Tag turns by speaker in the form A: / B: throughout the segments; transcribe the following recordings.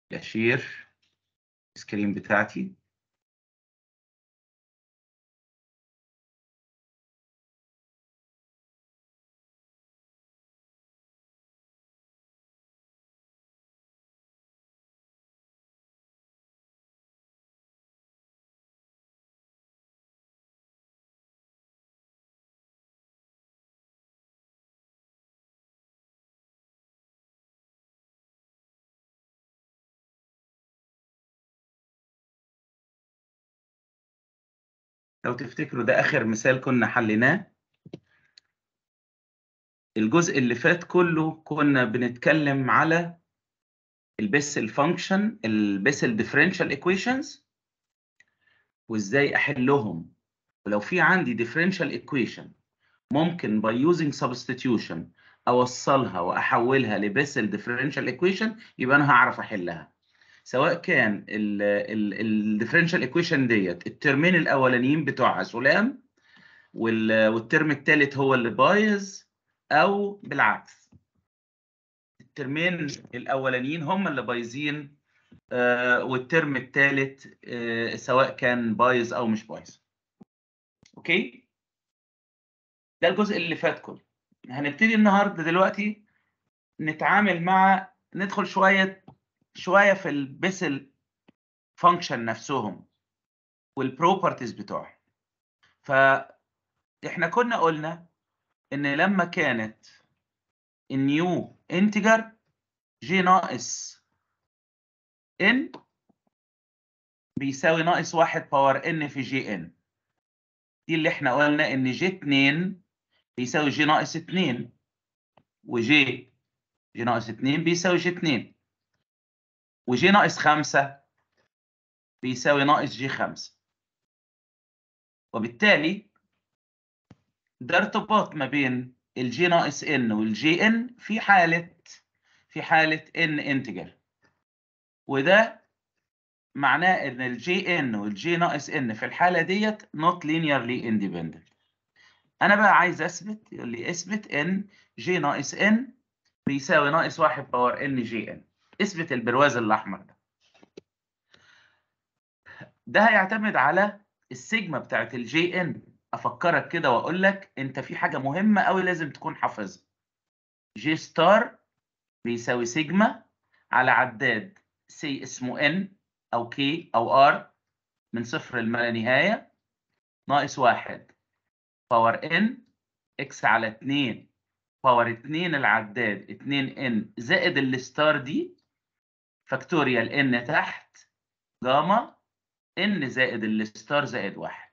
A: اشير السكرين بتاعتي لو تفتكروا ده آخر مثال كنا حليناه الجزء اللي فات كله كنا بنتكلم على البيسل فانكشن البيسل ديفرنشال ايكويشنز وازاي احلهم ولو في عندي ديفرنشال ايكويشن ممكن باي يوزنج سبستيتيوشن اوصلها واحولها لبيسل ديفرنشال ايكويشن يبقى انا هعرف احلها سواء كان الديفرنشال ايكويشن ديت الترمين الاولانيين بتوعها سلام والترم الثالث هو اللي بايظ او بالعكس الترمين الاولانيين هم اللي بايظين آه والترم الثالث آه سواء كان بايظ او مش بايظ اوكي ده الجزء اللي فات كله هنبتدي النهارده دلوقتي نتعامل مع ندخل شويه شويه في البيسل فانكشن نفسهم والبروبرتيز بتوعهم فاحنا كنا قلنا ان لما كانت النيو انتجر جي ناقص ان بيساوي ناقص واحد باور ان في جي ان دي اللي احنا قلنا ان جي 2 بيساوي جي ناقص 2 وجي جي ناقص 2 بيساوي جي 2 وجي ناقص 5 بيساوي ناقص جي 5 وبالتالي ده ارتباط ما بين الجي ناقص ان والجي ان في حالة في حالة ان انتجر وده معناه ان الجي ان والجي ناقص ان في الحالة ديت not linearly independent انا بقى عايز اثبت يقول لي اثبت ان جي ناقص ان بيساوي ناقص واحد باور ان جي ان اثبت البرواز الاحمر ده ده هيعتمد على السيجما بتاعت الجي ان افكرك كده واقول لك انت في حاجه مهمه قوي لازم تكون حافظها جي ستار بيساوي سيجما على عداد سي اسمه ان او كي او ار من صفر لما لا نهايه ناقص واحد باور ان اكس على 2 باور 2 العداد 2 ان زائد الستار دي فاكتوريال ان تحت جاما ان زائد الستار زائد واحد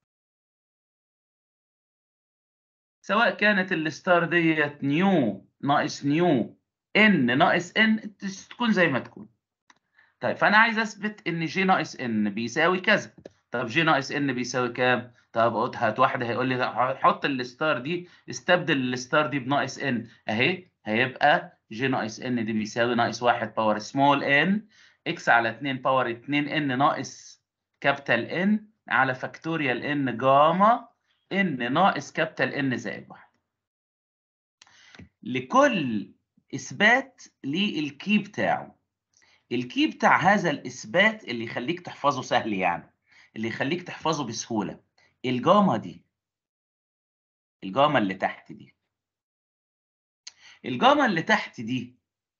A: سواء كانت الستار ديت نيو ناقص نيو ان ناقص ان تكون زي ما تكون طيب فانا عايز اثبت ان جي ناقص ان بيساوي كذا طب جي ناقص ان بيساوي كام طب هات واحد هيقول لي حط الستار دي استبدل الستار دي بناقص ان اهي هيبقى جي ناقص ان دي بيساوي ناقص واحد باور سمول ان اكس على 2 باور 2 ان ناقص كابيتال ان على فاكتوريال ان جاما ان ناقص كابيتال ان زائد واحد لكل اثبات للكي بتاعه الكي بتاع هذا الاثبات اللي يخليك تحفظه سهل يعني اللي يخليك تحفظه بسهوله الجاما دي الجاما اللي تحت دي الجاما اللي تحت دي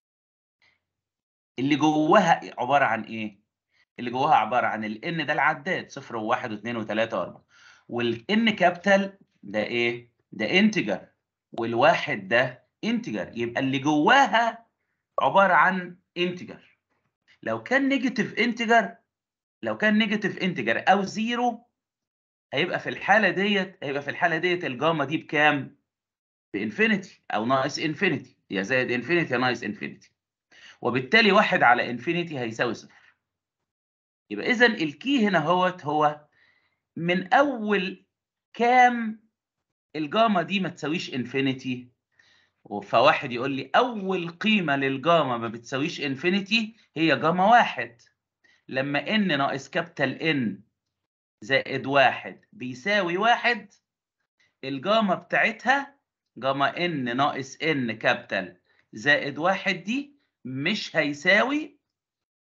A: اللي جواها عباره عن ايه اللي جواها عباره عن الان ده العداد صفر وواحد واثنين وثلاثه واربعه والان كابيتال ده ايه ده انتجر والواحد ده انتجر يبقى اللي جواها عباره عن انتجر لو كان نيجاتيف انتجر لو كان نيجاتيف انتجر او زيرو هيبقى في الحاله ديت هيبقى في الحاله ديت الجاما دي بكام بانفينيتي او ناقص انفينيتي يا زائد انفينيتي يا ناقص انفينيتي وبالتالي واحد على انفينيتي هيساوي صفر يبقى اذا الكي هنا هوت هو من اول كام الجاما دي ما تساويش انفينيتي فواحد يقول لي اول قيمه للجاما ما بتساويش انفينيتي هي جاما واحد لما ان ناقص كابيتال ان زائد واحد بيساوي واحد الجاما بتاعتها جاما ان ناقص ان كابيتال زائد واحد دي مش هيساوي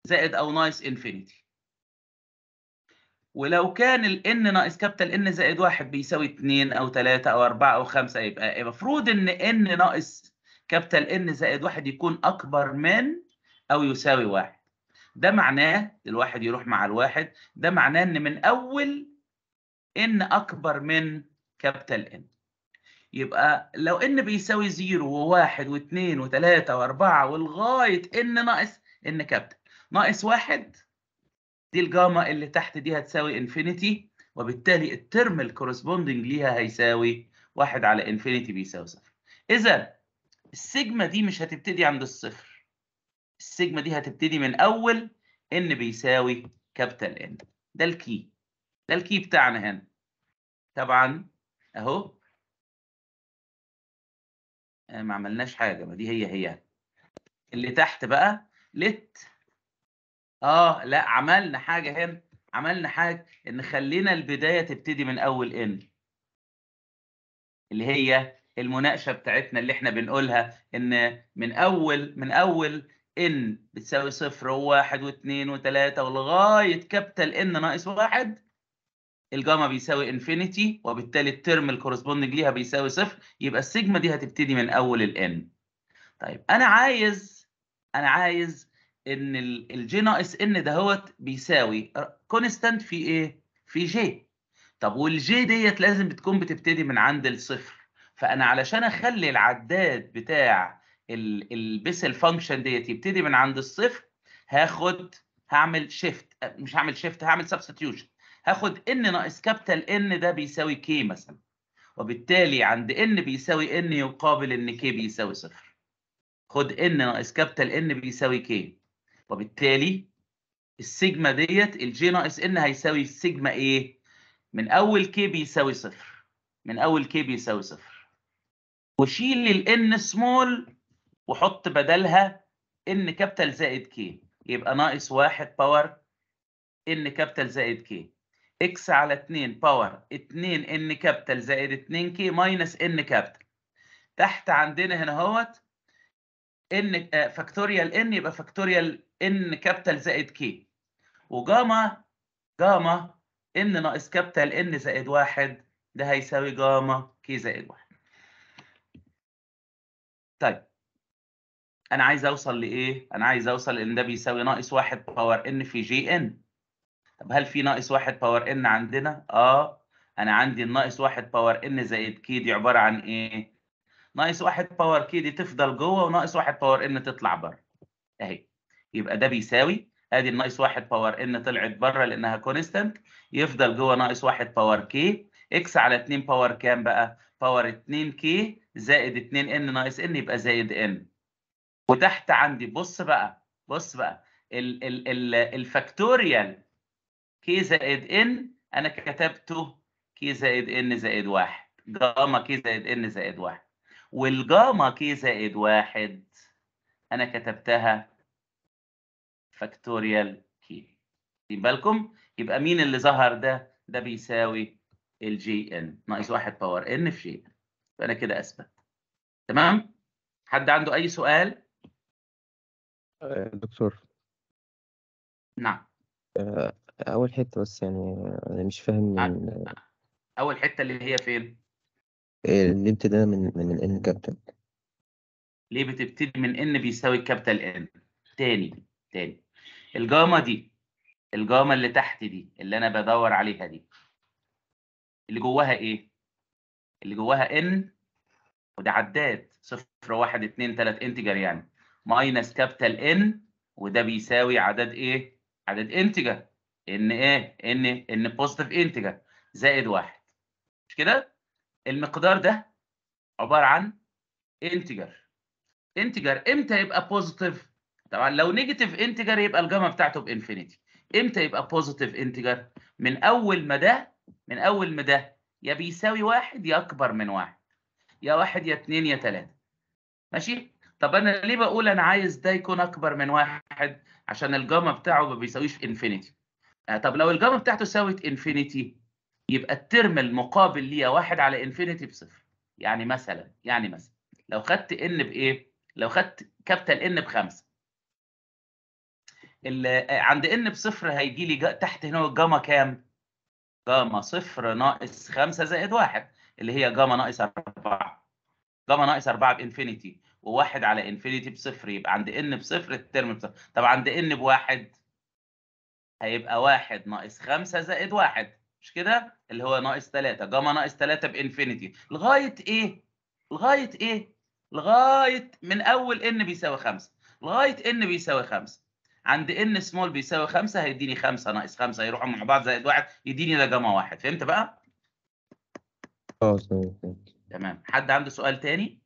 A: زائد او ناقص انفينيتي ولو كان ال n ناقص كابيتال n زائد واحد بيساوي 2 او 3 او 4 او 5 يبقى المفروض ان n ناقص كابيتال n زائد واحد يكون اكبر من او يساوي واحد ده معناه الواحد يروح مع الواحد ده معناه ان من اول n اكبر من كابيتال n يبقى لو n بيساوي 0 و1 و2 و3 و4 ولغايه n ناقص n كابيتال ناقص واحد دي الجاما اللي تحت دي هتساوي انفينيتي وبالتالي الترم الكورسبوندنج ليها هيساوي واحد على انفينيتي بيساوي صفر اذا السيجما دي مش هتبتدي عند الصفر السيجما دي هتبتدي من اول ان بيساوي كابيتال ان ده الكي ده الكي بتاعنا هنا طبعا اهو ما عملناش حاجه ما دي هي هي اللي تحت بقى لت اه لا عملنا حاجه هنا عملنا حاجه ان خلينا البدايه تبتدي من اول ان اللي هي المناقشه بتاعتنا اللي احنا بنقولها ان من اول من اول ان بتساوي صفر وواحد واثنين وثلاثه ولغايه كابيتال ان ناقص واحد الجاما بيساوي انفينيتي وبالتالي الترم الكورسبوندنج ليها بيساوي صفر يبقى السيجما دي هتبتدي من اول الان طيب انا عايز انا عايز ان الجي ناقص ان دهوت بيساوي كونستانت في ايه؟ في جي. طب والجي ديت لازم بتكون بتبتدي من عند الصفر. فانا علشان اخلي العداد بتاع البيسل فانكشن ديت يبتدي من عند الصفر هاخد هعمل شيفت مش هعمل شيفت هعمل سبستيوشن هاخد ان ناقص كابيتال ان ده بيساوي كي مثلا وبالتالي عند ان بيساوي ان يقابل ان كي بيساوي صفر. خد ان ناقص كابيتال ان بيساوي كي وبالتالي السيجما ديت الجي ناقص ان هيساوي السيجما ايه؟ من اول كي بيساوي صفر من اول كي بيساوي صفر وشيل الان سمول وحط بدلها ان كابيتال زائد كي يبقى ناقص واحد باور ان كابيتال زائد كي اكس على 2 باور 2 ان كابيتال زائد 2 كي ماينس ان كابيتال تحت عندنا هنا اهوت ان فاكتوريال ان يبقى فاكتوريال ان كابيتال زائد كي وجاما جاما ان ناقص كابيتال ان زائد واحد ده هيساوي جاما كي زائد واحد طيب انا عايز اوصل لايه انا عايز اوصل ان ده بيساوي ناقص واحد باور ان في جي ان طب هل في ناقص واحد باور ان عندنا اه انا عندي الناقص واحد باور ان زائد كي دي عباره عن ايه ناقص واحد باور كي دي تفضل جوه وناقص واحد باور ان تطلع بره اهي يبقى ده بيساوي ادي الناقص واحد باور ان طلعت بره لانها كونستانت يفضل جوه ناقص واحد باور كي اكس على 2 باور كام بقى؟ باور 2 كي زائد 2 ان ناقص ان يبقى زائد ان وتحت عندي بص بقى بص بقى ال ال ال الفاكتوريال كي زائد ان انا كتبته كي زائد ان زائد واحد جاما كي زائد ان زائد واحد والجاما كي زائد واحد انا كتبتها فاكتوريال كي واخدين بالكم يبقى مين اللي ظهر ده ده بيساوي الجي ان ناقص واحد باور ان في جي فانا كده اثبت تمام حد عنده اي سؤال
B: آه، دكتور
A: نعم
B: آه، أول حتة بس يعني أنا مش فاهم من
A: اول حته اللي هي فين
B: اللي ابتدى من من الإن كابتن
A: ليه بتبتدي من ان بيساوي كابيتال ان تاني تاني الجاما دي الجاما اللي تحت دي اللي انا بدور عليها دي اللي جواها ايه اللي جواها ان وده عداد صفر واحد اتنين تلات انتجر يعني ماينس كابيتال ان وده بيساوي عدد ايه عدد انتجر ان ايه ان ان بوزيتيف انتجر زائد واحد مش كده المقدار ده عباره عن انتجر انتجر امتى يبقى بوزيتيف طبعا لو نيجاتيف انتجر يبقى الجاما بتاعته بانفينيتي امتى يبقى بوزيتيف انتجر من اول ما ده من اول ما ده يا بيساوي واحد يا اكبر من واحد يا واحد يا اتنين يا تلاته ماشي طب انا ليه بقول انا عايز ده يكون اكبر من واحد عشان الجاما بتاعه ما بيساويش انفينيتي آه طب لو الجاما بتاعته ساوت انفينيتي يبقى الترم المقابل ليها واحد على انفينيتي بصفر يعني مثلا يعني مثلا لو خدت ان بايه لو خدت كابيتال ان بخمسه ال- عند ان بصفر هيجي لي جا- تحت هنا الجاما كام؟ جاما صفر ناقص 5 زائد 1 اللي هي جاما ناقص 4 جاما ناقص 4 بانفينيتي وواحد على انفينيتي بصفر يبقى عند ان بصفر الترم بصفر طب عند ان بواحد هيبقى واحد ناقص 5 زائد 1 مش كده اللي هو ناقص 3 جاما ناقص 3 بانفينيتي لغايه ايه لغايه ايه لغايه من اول ان بيساوي 5 لغايه ان بيساوي 5 عند ان سمول بيساوي 5 هيديني 5 ناقص 5 يروحوا مع بعض زائد 1 يديني ده جاما 1 فهمت بقى
B: اه تمام فهمت.
A: تمام حد عنده سؤال تاني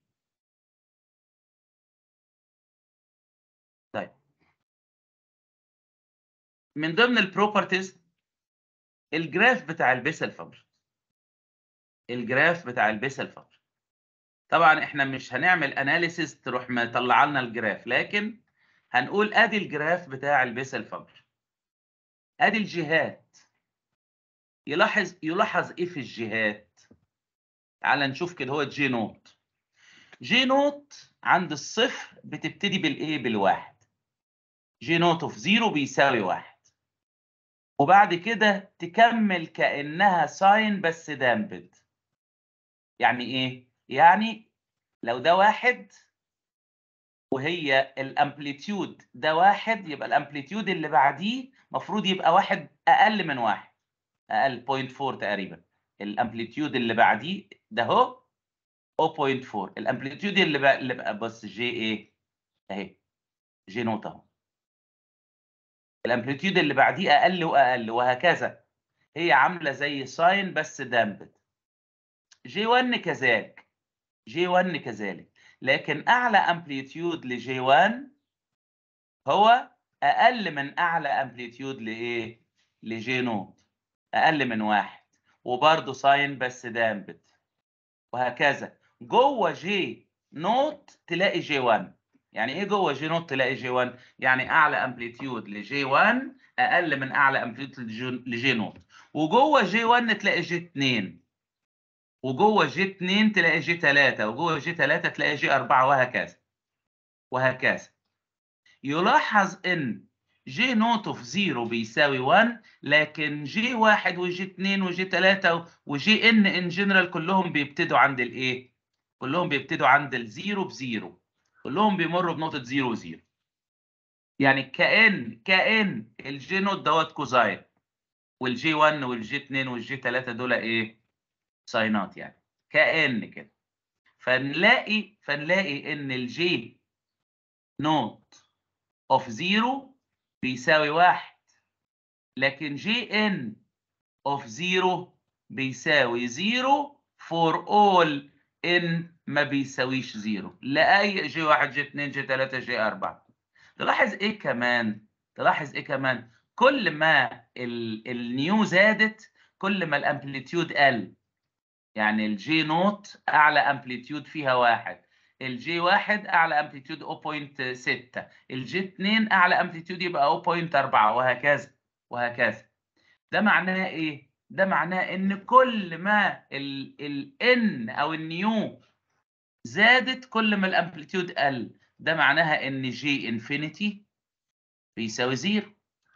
A: طيب من ضمن البروبرتيز الجراف بتاع البيسل فانكشن الجراف بتاع البيسل فانكشن طبعا احنا مش هنعمل اناليسيس تروح مطلع لنا الجراف لكن هنقول ادي الجراف بتاع البيسل فانكشن ادي الجهات يلاحظ يلاحظ ايه في الجهات تعال نشوف كده هو جي نوت جي نوت عند الصفر بتبتدي بالايه بالواحد جي نوت اوف زيرو بيساوي واحد وبعد كده تكمل كانها ساين بس دامبد يعني ايه يعني لو ده واحد وهي الامبليتيود ده واحد يبقى الامبليتيود اللي بعديه المفروض يبقى واحد اقل من واحد اقل 0.4 تقريبا الامبليتيود اللي بعديه ده اهو 0.4 الامبليتيود اللي بقى اللي بقى بص جي ايه اهي جي نوت اهو الامبليتيود اللي بعديه اقل واقل وهكذا هي عامله زي ساين بس دامبد جي 1 كذلك جي 1 كذلك لكن اعلى امبليتيود لجي 1 هو اقل من اعلى امبليتيود لايه لجي نوت اقل من واحد وبرضه ساين بس دامبد وهكذا جوه جي نوت تلاقي جي 1 يعني ايه جوه جي نوت تلاقي جي 1 يعني اعلى امبليتيود لجي 1 اقل من اعلى امبليتيود لجي نوت وجوه جي 1 تلاقي جي 2 وجوه جي 2 تلاقي جي 3 وجوه جي 3 تلاقي جي 4 وهكذا وهكذا يلاحظ ان جي نوت اوف 0 بيساوي 1 لكن جي 1 وجي 2 وجي 3 وجي ان ان جنرال كلهم بيبتدوا عند الايه؟ كلهم بيبتدوا عند الزيرو بزيرو كلهم بيمروا بنقطة زيرو وزيرو يعني كأن كأن الجي نوت دوت كوزاين والجي 1 والجي 2 والجي 3 دول ايه؟ ساينات يعني كأن كده فنلاقي فنلاقي ان الجي نوت اوف زيرو بيساوي واحد لكن جي ان اوف زيرو بيساوي زيرو فور اول ان ما بيساويش زيرو لاي جي واحد جي اتنين جي تلاته جي اربعه تلاحظ ايه كمان تلاحظ ايه كمان كل ما ال- النيو زادت كل ما الامبليتيود قل يعني الجي نوت اعلى امبليتيود فيها واحد الجي واحد اعلى امبليتيود 0.6 الجي 2 اعلى امبليتيود يبقى 0.4 وهكذا وهكذا ده معناه ايه ده معناه ان كل ما ال ال n او النيو زادت كل ما الامبليتيود قل ده معناها ان جي انفينيتي بيساوي زيرو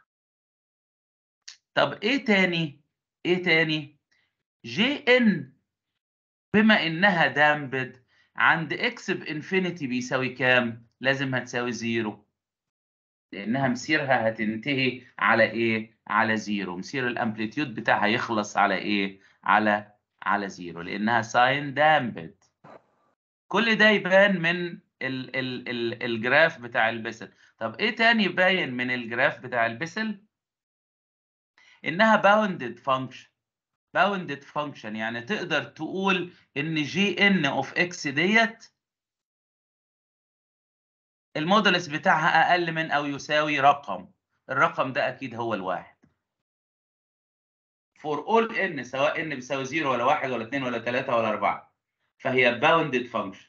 A: طب ايه تاني ايه تاني جي ان بما انها دامبد عند اكس بانفينيتي بيساوي كام لازم هتساوي زيرو لانها مسيرها هتنتهي على ايه على زيرو مسير الامبليتيود بتاعها يخلص على ايه على على زيرو لانها ساين دامبد كل ده يبان من ال ال ال الجراف بتاع البسل طب ايه تاني باين من الجراف بتاع البسل انها باوندد فانكشن باوندد فانكشن يعني تقدر تقول ان جي ان اوف اكس ديت المودلس بتاعها اقل من او يساوي رقم الرقم ده اكيد هو الواحد فور اول ان سواء ان بيساوي 0 ولا 1 ولا 2 ولا 3 ولا 4 فهي باوندد فانكشن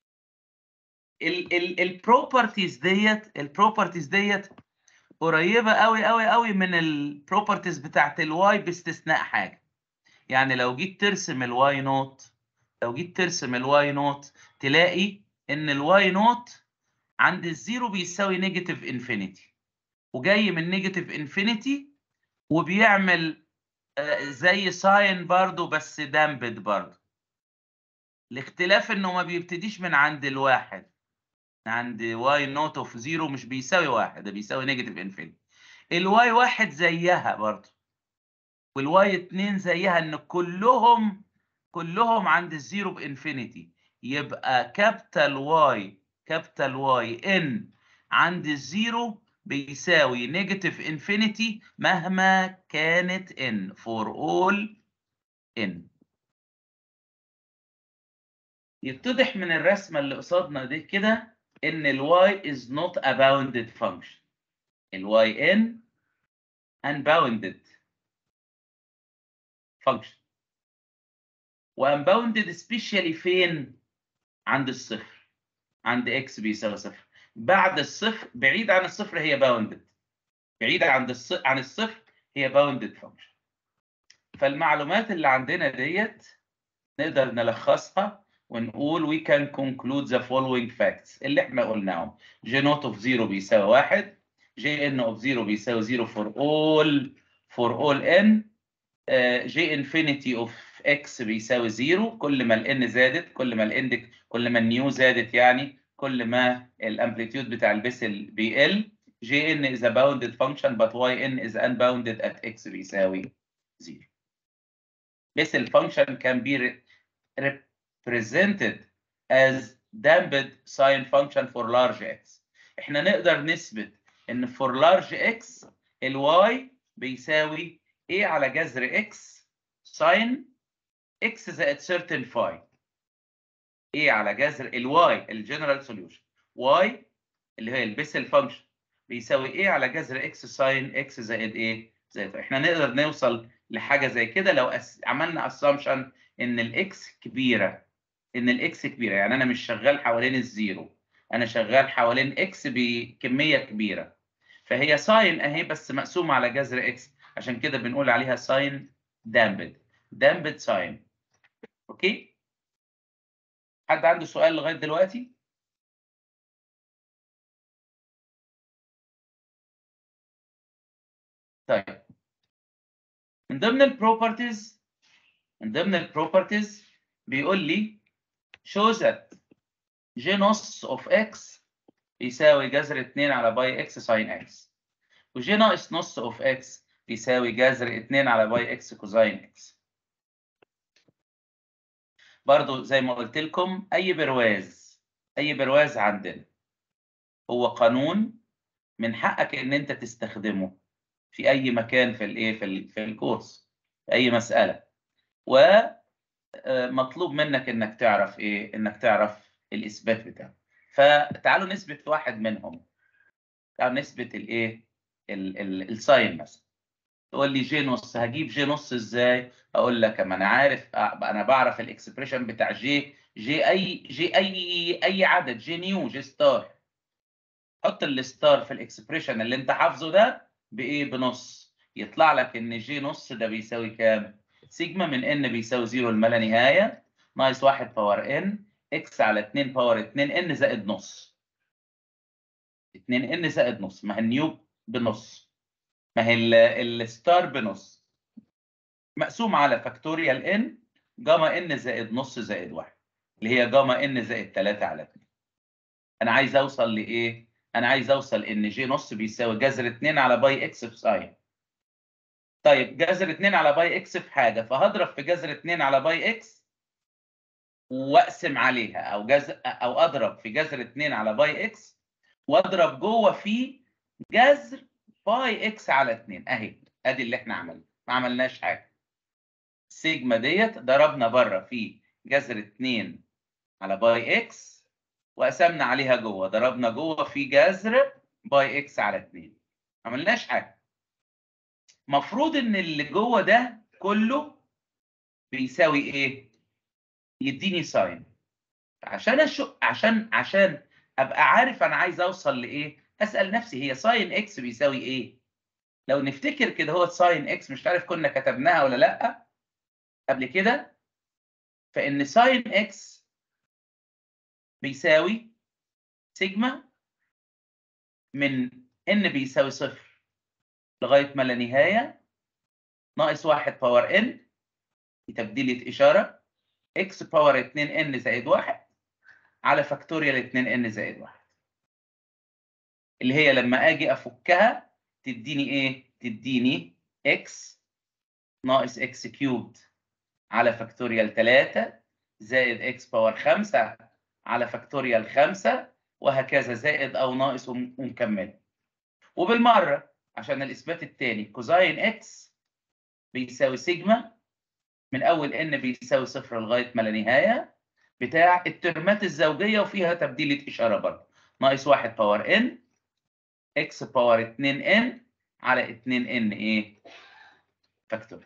A: البروبرتيز ديت البروبرتيز ديت قريبه قوي قوي قوي من البروبرتيز بتاعت الواي باستثناء حاجه يعني لو جيت ترسم الواي نوت لو جيت ترسم الواي نوت تلاقي ان الواي نوت عند الزيرو بيساوي نيجاتيف انفينيتي وجاي من نيجاتيف انفينيتي وبيعمل آه، زي ساين برضو بس دامبد برضو الاختلاف انه ما بيبتديش من عند الواحد عند واي نوت اوف زيرو مش بيساوي واحد ده بيساوي نيجاتيف انفينيتي الواي واحد زيها برضو والواي اتنين زيها ان كلهم كلهم عند الزيرو بانفينيتي يبقى كابيتال واي كابيتال واي ان عند الزيرو بيساوي نيجاتيف انفينيتي مهما كانت ان فور اول ان يتضح من الرسمه اللي قصادنا دي كده ان الواي is not a bounded function الواي ان unbounded function وunbounded especially فين عند الصفر عند x بيساوي صفر بعد الصفر بعيد عن الصفر هي باوندد بعيد عن الصفر عن الصفر هي باوندد فانكشن فالمعلومات اللي عندنا ديت نقدر نلخصها ونقول we can conclude the following facts اللي احنا قلناهم j not of 0 بيساوي 1 j n of 0 بيساوي 0 for all for all n uh, j infinity of x بيساوي 0 كل ما ال n زادت كل ما ال n كل ما النيو زادت يعني كل ما الامبليتيود بتاع البسل بيقل جي ان is a bounded function but yn is unbounded at x بيساوي 0 بسل function can be represented as damped sine function for large x احنا نقدر نثبت ان for large x الواي بيساوي a على جذر x sine x زائد certain phi a على جذر الواي الجنرال سوليوشن y اللي هي البيسل فانكشن بيساوي a على جذر x ساين x زائد ايه زائد احنا نقدر نوصل لحاجه زي كده لو أس... عملنا اسامبشن ان الاكس كبيره ان الاكس كبيره يعني انا مش شغال حوالين الزيرو انا شغال حوالين اكس بكميه كبيره فهي ساين اهي بس مقسومه على جذر اكس عشان كده بنقول عليها ساين دامبد دامبد ساين اوكي حد عنده سؤال لغايه دلوقتي طيب من ضمن البروبرتيز من ضمن البروبرتيز بيقول لي show that j نص of x يساوي جذر 2 على باي x ساين x وج ناقص نص of x يساوي جذر 2 على باي x كوزاين x برضو زي ما قلت لكم اي برواز اي برواز عندنا هو قانون من حقك ان انت تستخدمه في اي مكان في الايه في, ال في الكورس في اي مساله ومطلوب منك انك تعرف ايه انك تعرف الاثبات بتاعه فتعالوا نثبت واحد منهم تعالوا نثبت الايه الساين مثلا تقول لي جي نص هجيب جي نص ازاي اقول لك ما انا عارف انا بعرف الاكسبريشن بتاع جي جي اي جي اي اي عدد جي نيو جي ستار حط الستار في الاكسبريشن اللي انت حافظه ده بايه بنص يطلع لك ان جي نص ده بيساوي كام سيجما من ان بيساوي زيرو لما لا نهايه ناقص 1 باور ان اكس على 2 باور 2 ان زائد نص 2 ان زائد نص ما هي النيو بنص ما هي الستار بنص مقسوم على فاكتوريال ان جاما ان زائد نص زائد 1 اللي هي جاما ان زائد 3 على 2 انا عايز اوصل لايه انا عايز اوصل ان جي نص بيساوي جذر 2 على باي اكس في ساين طيب جذر 2 على باي اكس في حاجه فهضرب في جذر 2 على باي اكس واقسم عليها او جذر او اضرب في جذر 2 على باي اكس واضرب جوه في جذر باي اكس على 2 اهي ادي اللي احنا عملناه ما عملناش حاجه السيجما ديت ضربنا بره في جذر 2 على باي اكس وقسمنا عليها جوه ضربنا جوه في جذر باي اكس على 2 ما عملناش حاجه مفروض ان اللي جوه ده كله بيساوي ايه يديني ساين عشان أشو... عشان عشان ابقى عارف انا عايز اوصل لايه اسال نفسي هي ساين اكس بيساوي ايه لو نفتكر كده هو ساين اكس مش عارف كنا كتبناها ولا لا قبل كده فان ساين اكس بيساوي سيجما من ان بيساوي صفر لغايه ما لا نهايه ناقص 1 باور ان تبديلة اشاره اكس باور 2 ان زائد 1 على فاكتوريال 2 ان زائد 1 اللي هي لما اجي افكها تديني ايه؟ تديني اكس ناقص اكس كيوبد على فاكتوريال 3 زائد اكس باور 5 على فاكتوريال 5 وهكذا زائد او ناقص ومكمل وبالمره عشان الاثبات الثاني كوزاين اكس بيساوي سيجما من اول ان بيساوي صفر لغايه ما لا نهايه بتاع الترمات الزوجيه وفيها تبديله اشاره برضه ناقص 1 باور ان اكس باور 2 ان على 2 ان ايه فاكتوريال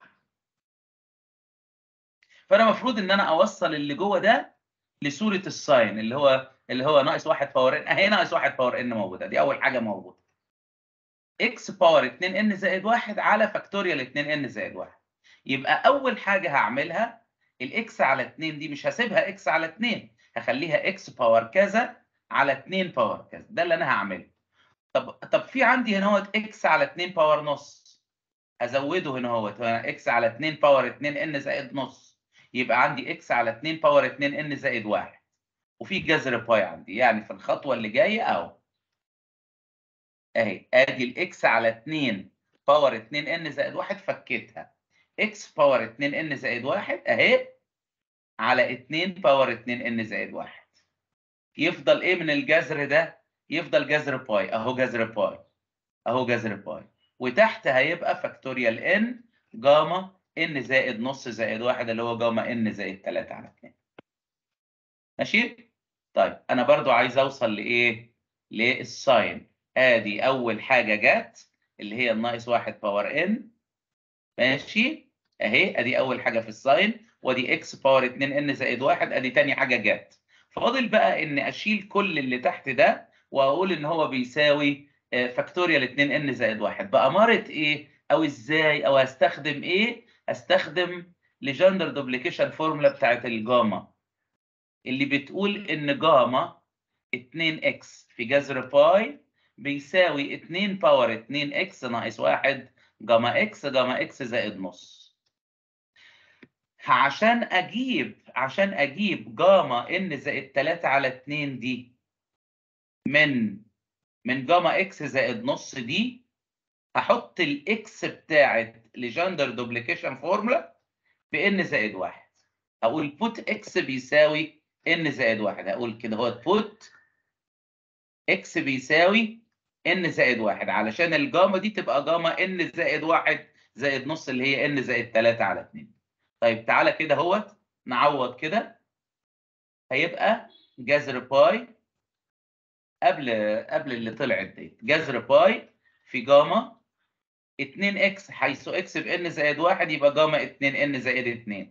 A: فانا المفروض ان انا اوصل اللي جوه ده لصوره الساين اللي هو اللي هو ناقص 1 باور ان اهي ناقص 1 باور ان موجوده دي اول حاجه موجوده اكس باور 2 ان زائد 1 على فاكتوريال 2 ان زائد 1 يبقى اول حاجه هعملها الاكس على 2 دي مش هسيبها اكس على 2 هخليها اكس باور كذا على 2 باور كذا ده اللي انا هعمله طب طب في عندي هنا هو اكس على 2 باور نص هزوده هنا هو اكس على 2 باور 2 ان زائد نص يبقى عندي اكس على 2 باور 2 ان زائد 1 وفي جذر باي عندي يعني في الخطوه اللي جايه اهو اهي ادي الاكس على 2 باور 2 ان زائد 1 فكيتها اكس باور 2 ان زائد 1 اهي على 2 باور 2 ان زائد 1 يفضل ايه من الجذر ده يفضل جذر باي اهو جذر باي اهو جذر باي وتحت هيبقى فاكتوريال ان جاما ان زائد نص زائد 1 اللي هو جاما ان زائد 3 على 2 ماشي طيب انا برضو عايز اوصل لايه للساين ادي اول حاجه جت اللي هي الناقص 1 باور ان ماشي اهي ادي اول حاجه في الساين وادي اكس باور 2 ان زائد 1 ادي تاني حاجه جت فاضل بقى ان اشيل كل اللي تحت ده واقول ان هو بيساوي فاكتوريال 2 ان زائد 1 بأمارة ايه او ازاي او هستخدم ايه هستخدم ليجندر دوبليكيشن فورمولا بتاعت الجاما اللي بتقول ان جاما 2 اكس في جذر باي بيساوي 2 باور 2 اكس ناقص 1 جاما اكس جاما اكس زائد نص عشان اجيب عشان اجيب جاما ان زائد 3 على 2 دي من من جاما اكس زائد نص دي هحط الاكس بتاعت ليجندر دوبليكيشن فورمولا بان زائد 1 اقول بوت اكس بيساوي ان زائد 1 اقول كده هو بوت اكس بيساوي ان زائد 1 علشان الجاما دي تبقى جاما ان زائد 1 زائد نص اللي هي ان زائد 3 على 2 طيب تعالى كده اهوت نعوض كده هيبقى جذر باي قبل قبل اللي طلعت دي جذر باي في جاما 2 اكس حيث اكس بان زائد 1 يبقى جاما 2 ان زائد 2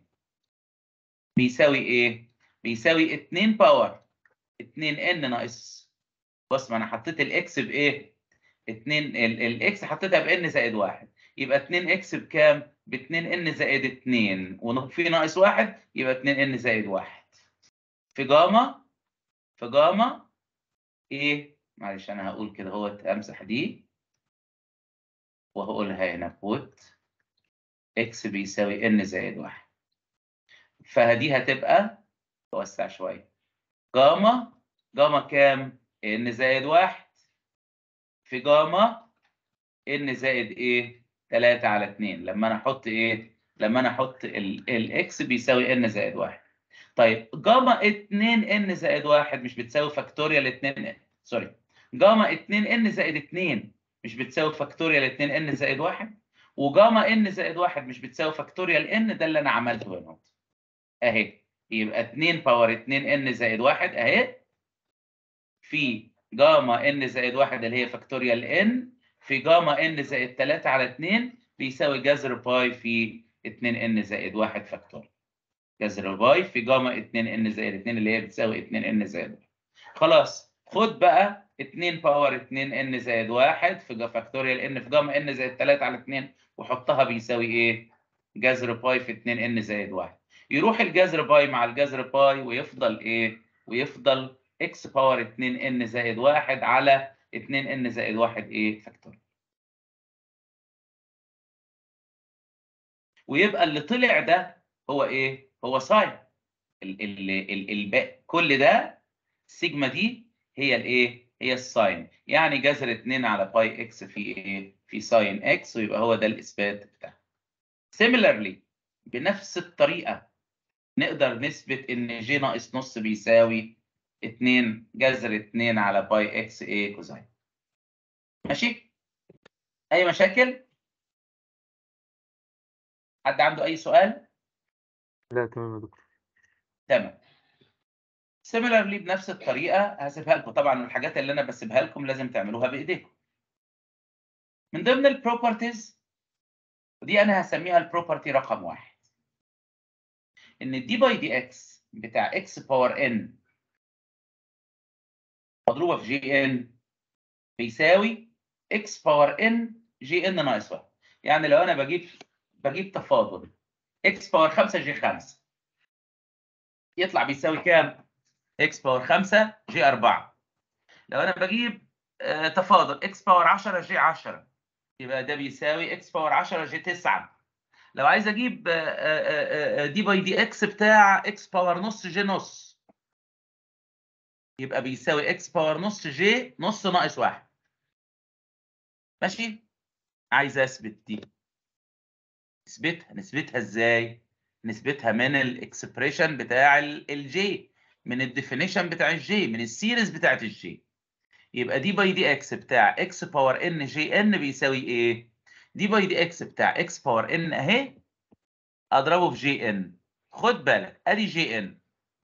A: بيساوي ايه؟ بيساوي 2 باور 2 ان ناقص بص ما انا حطيت الاكس بايه؟ 2 الاكس حطيتها بان زائد 1 يبقى 2 اكس بكام؟ ب 2 ان زائد 2 وفي ناقص 1 يبقى 2 ان زائد 1 في جاما في جاما ايه معلش انا هقول كده هو امسح دي وهقولها هنا بوت اكس بيساوي ان زائد 1 فدي هتبقى توسع شويه جاما جاما كام ان زائد 1 في جاما ان زائد ايه 3 على 2 لما انا احط ايه لما انا احط الاكس بيساوي ان زائد 1 طيب جاما 2 ان زائد 1 مش بتساوي فاكتوريال 2 سوري جاما 2 ان زائد 2 مش بتساوي فاكتوريال 2 ان زائد 1 وجاما ان زائد 1 مش بتساوي فاكتوريال ان ده اللي انا عملته هنا اهي يبقى 2 باور 2 ان زائد 1 اهي في جاما ان زائد 1 اللي هي فاكتوريال ان في جاما ان زائد 3 على 2 بيساوي جذر باي في 2 ان زائد 1 فاكتوريال جذر باي في جاما 2 ان زائد 2 اللي هي بتساوي 2 ان زائد 1 خلاص خد بقى 2 باور 2 ان زائد 1 في فاكتوريال ان في جاما ان زائد 3 على 2 وحطها بيساوي ايه؟ جذر باي في 2 ان زائد 1 يروح الجذر باي مع الجذر باي ويفضل ايه؟ ويفضل اكس باور 2 ان زائد 1 على 2 ان زائد 1 ايه فاكتوريال ويبقى اللي طلع ده هو ايه هو ساين ال ال ال ال كل ده السيجما دي هي الايه هي الساين يعني جذر 2 على باي اكس في ايه في ساين اكس ويبقى هو ده الاثبات بتاعه similarly بنفس الطريقه نقدر نثبت ان جي ناقص نص بيساوي 2 جذر 2 على باي اكس ايه كوزين ماشي اي مشاكل حد عنده اي سؤال
C: لا تمام يا دكتور
A: تمام سيميلارلي بنفس الطريقه هسيبها لكم طبعا الحاجات اللي انا بسيبها لكم لازم تعملوها بايديكم من ضمن البروبرتيز ودي انا هسميها البروبرتي رقم واحد ان الدي باي دي اكس بتاع اكس باور ان مضروبه في جي ان بيساوي اكس باور ان جي ان ناقص 1 يعني لو انا بجيب بجيب تفاضل اكس باور 5 جي 5 يطلع بيساوي كام؟ اكس باور 5 جي 4 لو انا بجيب آه تفاضل اكس باور 10 جي 10 يبقى ده بيساوي اكس باور 10 جي 9 لو عايز اجيب آه آه دي باي دي اكس بتاع اكس باور نص جي نص يبقى بيساوي اكس باور نص جي نص ناقص 1 ماشي عايز اثبت دي نثبتها نثبتها ازاي نثبتها من الاكسبريشن بتاع الجي من الديفينيشن بتاع الجي من السيريز بتاعت الجي يبقى دي باي دي اكس بتاع اكس باور ان جي ان بيساوي ايه دي باي دي اكس بتاع اكس باور ان اهي اضربه في جي ان خد بالك ادي جي ان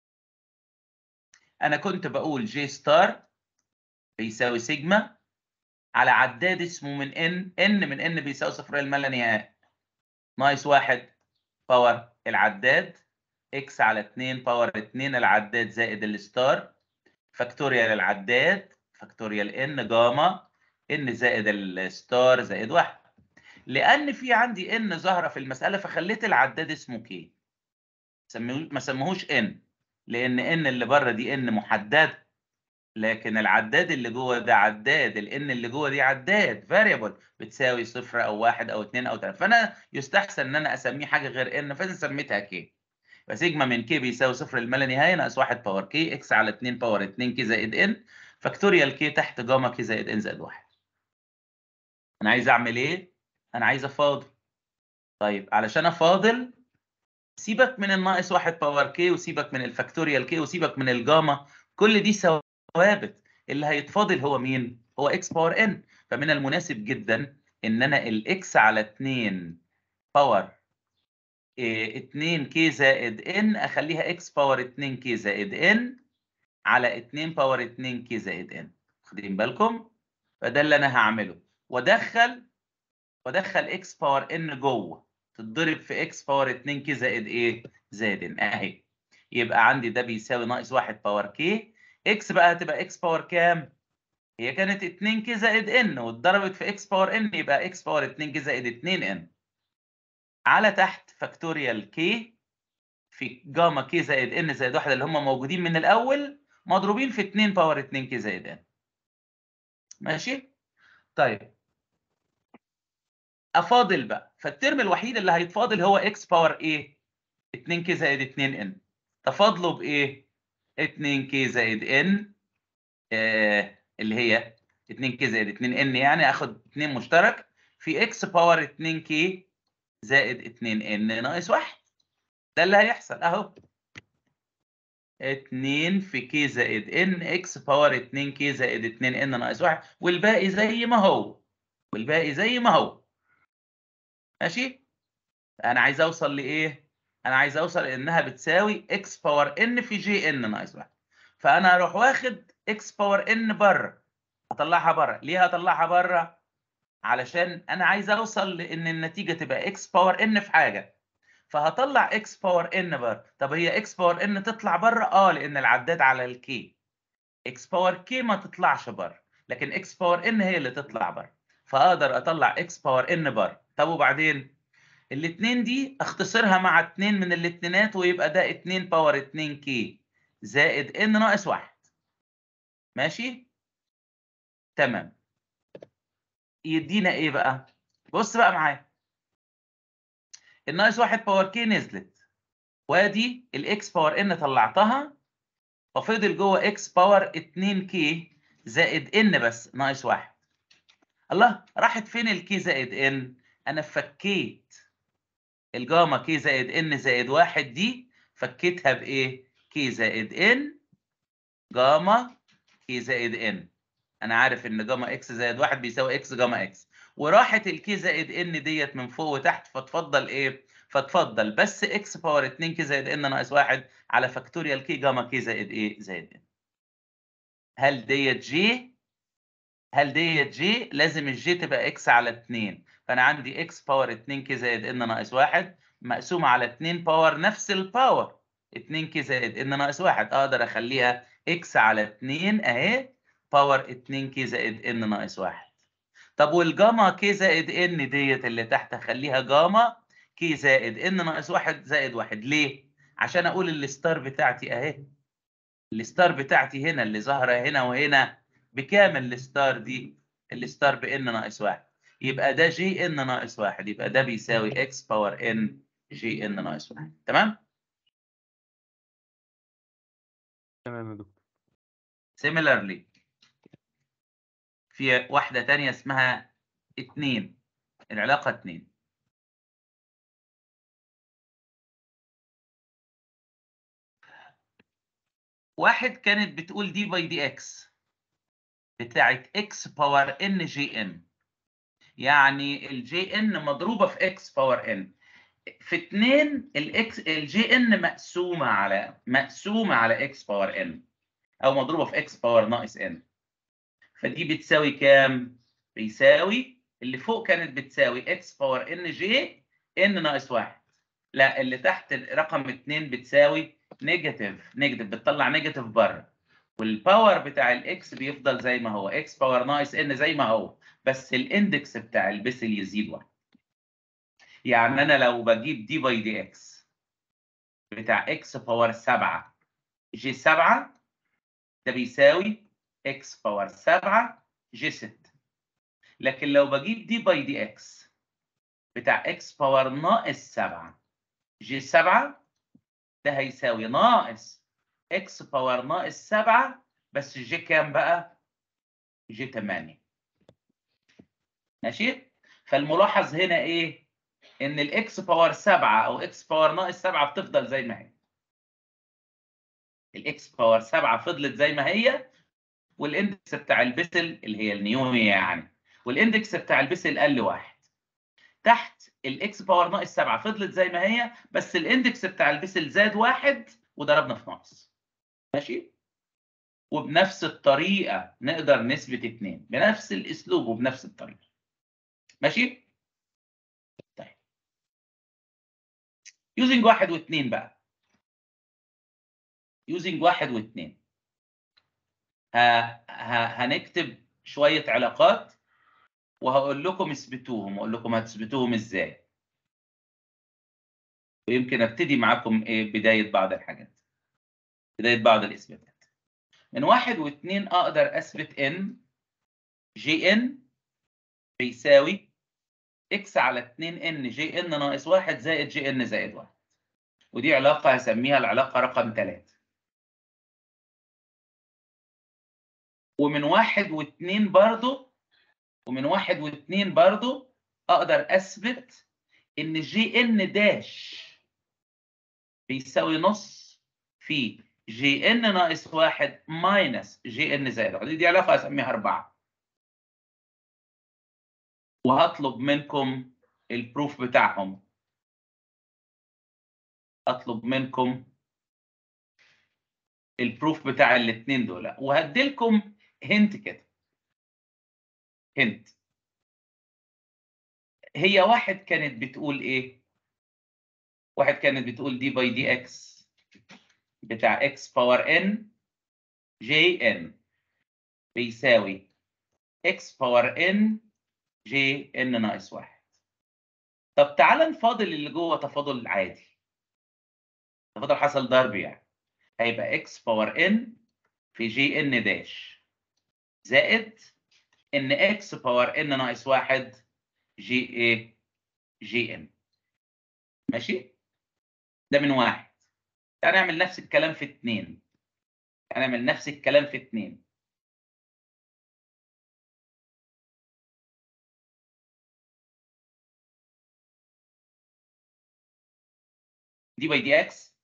A: انا كنت بقول جي ستار بيساوي سيجما على عداد اسمه من ان ان من ان بيساوي صفر الى لا نهايه ناقص واحد باور العداد اكس على 2 باور 2 العداد زائد الستار فاكتوريال العداد فاكتوريال ان جاما ان زائد الستار زائد 1 لان في عندي ان ظاهره في المساله فخليت العداد اسمه كي ما سموهوش ان لان ان اللي بره دي ان محدده لكن العداد اللي جوه ده عداد الان اللي جوه دي عداد فاريبل بتساوي صفر او واحد او اثنين او ثلاثه فانا يستحسن ان انا اسميه حاجه غير ان فانا سميتها كي فسيجما من كي بيساوي صفر لما لا نهايه ناقص 1 باور كي اكس على 2 باور 2 كي زائد ان فاكتوريال كي تحت جاما كي زائد ان زائد 1 انا عايز اعمل ايه؟ انا عايز افاضل طيب علشان افاضل سيبك من الناقص 1 باور كي وسيبك من الفاكتوريال كي وسيبك من الجاما كل دي ثوابت اللي هيتفاضل هو مين؟ هو اكس باور ان فمن المناسب جدا ان انا الاكس على 2 باور 2 كي زائد ان اخليها اكس باور 2 كي زائد ان على 2 باور 2 كي زائد ان واخدين بالكم فده اللي انا هعمله وادخل وادخل اكس باور ان جوه تتضرب في اكس باور 2 كي زائد ايه زائد ان اهي يبقى عندي ده بيساوي ناقص 1 باور كي اكس بقى هتبقى اكس باور كام هي كانت 2 كي زائد ان واتضربت في اكس باور ان يبقى اكس باور 2 كي زائد 2 ان على تحت فاكتوريال كي في جاما كي زائد ان زائد 1 اللي هم موجودين من الاول مضروبين في 2 باور 2 كي زائد ان ماشي طيب افاضل بقى فالترم الوحيد اللي هيتفاضل هو اكس باور ايه 2 كي زائد 2 ان تفاضله بايه 2 كي زائد ان آه اللي هي 2 كي زائد 2 ان يعني اخد 2 مشترك في اكس باور 2 كي زائد 2 ان ناقص 1 ده اللي هيحصل اهو 2 في كي زائد ان اكس باور 2 كي زائد 2 ان ناقص 1 والباقي زي ما هو والباقي زي ما هو ماشي انا عايز اوصل لايه انا عايز اوصل انها بتساوي اكس باور ان في جي ان ناقص 1 فانا هروح واخد اكس باور ان بره هطلعها بره ليه هطلعها بره علشان انا عايز اوصل لان النتيجه تبقى اكس باور ان في حاجه فهطلع اكس باور ان بره طب هي اكس باور ان تطلع بره اه لان العداد على الكي اكس باور كي ما تطلعش بره لكن اكس باور ان هي اللي تطلع بره فاقدر اطلع اكس باور ان بره طب وبعدين الاثنين دي اختصرها مع اتنين من الاثنينات ويبقى ده 2 باور 2 كي زائد ان ناقص 1 ماشي تمام يدينا ايه بقى بص بقى معايا الناقص واحد باور كي نزلت وادي الاكس باور ان طلعتها وفضل جوه اكس باور 2 كي زائد ان بس ناقص واحد الله راحت فين الكي زائد ان انا فكيت الجاما كي زائد ان زائد واحد دي فكيتها بايه كي زائد ان جاما كي زائد ان انا عارف ان جاما اكس زائد واحد بيساوي اكس جاما اكس وراحت الكي زائد ان ديت من فوق وتحت فتفضل ايه فتفضل بس اكس باور 2 كي زائد ان ناقص واحد على فاكتوريال كي جاما كي زائد ايه زائد ان هل ديت جي هل ديت جي لازم الجي تبقى اكس على 2 فانا عندي اكس باور 2 كي زائد ان ناقص واحد مقسومه على 2 باور نفس الباور 2 كي زائد ان ناقص واحد اقدر اخليها اكس على 2 اهي باور 2 كي زائد ان ناقص واحد طب والجاما كي زائد ان ديت اللي تحت اخليها جاما كي زائد ان ناقص واحد زائد واحد ليه؟ عشان اقول الستار بتاعتي اهي الستار بتاعتي هنا اللي ظاهره هنا وهنا بكام الستار دي؟ الستار بان ناقص واحد يبقى ده جي ان ناقص واحد يبقى ده بيساوي اكس باور ان جي ان ناقص واحد تمام؟
C: تمام يا دكتور
A: similarly في واحدة تانية اسمها اتنين العلاقة اتنين واحد كانت بتقول دي باي دي اكس بتاعت اكس باور ان جي ان يعني الجي ان مضروبة في اكس باور ان في اتنين الاكس الجي ان مقسومة على مقسومة على اكس باور ان او مضروبة في اكس باور ناقص ان فدي بتساوي كام؟ بيساوي اللي فوق كانت بتساوي اكس باور ان جي ان ناقص واحد لا اللي تحت رقم اتنين بتساوي نيجاتيف نيجاتيف بتطلع نيجاتيف بره والباور بتاع الاكس بيفضل زي ما هو اكس باور ناقص ان زي ما هو بس الاندكس بتاع البسل يزيد واحد يعني انا لو بجيب دي باي دي اكس بتاع اكس باور 7 جي 7 ده بيساوي اكس باور 7 جي 6 لكن لو بجيب دي باي دي اكس بتاع اكس باور ناقص 7 جي 7 ده هيساوي ناقص اكس باور ناقص 7 بس جي كام بقى؟ جي 8 ماشي؟ فالملاحظ هنا ايه؟ ان الاكس باور 7 او اكس باور ناقص 7 بتفضل زي ما هي الاكس باور 7 فضلت زي ما هي والاندكس بتاع البسل اللي هي النيومي يعني والاندكس بتاع البسل قل واحد تحت الاكس باور ناقص 7 فضلت زي ما هي بس الاندكس بتاع البسل زاد واحد وضربنا في ناقص ماشي وبنفس الطريقه نقدر نثبت اتنين بنفس الاسلوب وبنفس الطريقه ماشي طيب يوزنج واحد واثنين بقى يوزنج واحد واثنين ه... ه... هنكتب شويه علاقات وهقول لكم اثبتوهم واقول لكم هتثبتوهم ازاي ويمكن ابتدي معاكم ايه بدايه بعض الحاجات بدايه بعض الاثباتات من واحد واثنين اقدر اثبت ان جي ان بيساوي اكس على 2 ان جي ان ناقص واحد زائد جي ان زائد واحد ودي علاقه هسميها العلاقه رقم ثلاثة ومن واحد واثنين برضو ومن واحد واثنين برضو اقدر اثبت ان جي ان داش بيساوي نص في جي ان ناقص واحد ماينس جي ان زائد واحد دي علاقه هسميها اربعه وهطلب منكم البروف بتاعهم اطلب منكم البروف بتاع الاثنين دول وهديلكم هنت كده هنت هي واحد كانت بتقول ايه واحد كانت بتقول دي باي دي اكس بتاع اكس باور ان جي ان بيساوي اكس باور ان جي ان ناقص واحد طب تعالى نفاضل اللي جوه تفاضل عادي تفاضل حصل ضرب يعني هيبقى اكس باور ان في جي ان داش زائد ان اكس باور ان ناقص واحد جي ايه جي ان ماشي ده من واحد تعال نعمل نفس الكلام في اتنين تعال نعمل نفس الكلام في اتنين دي باي دي اكس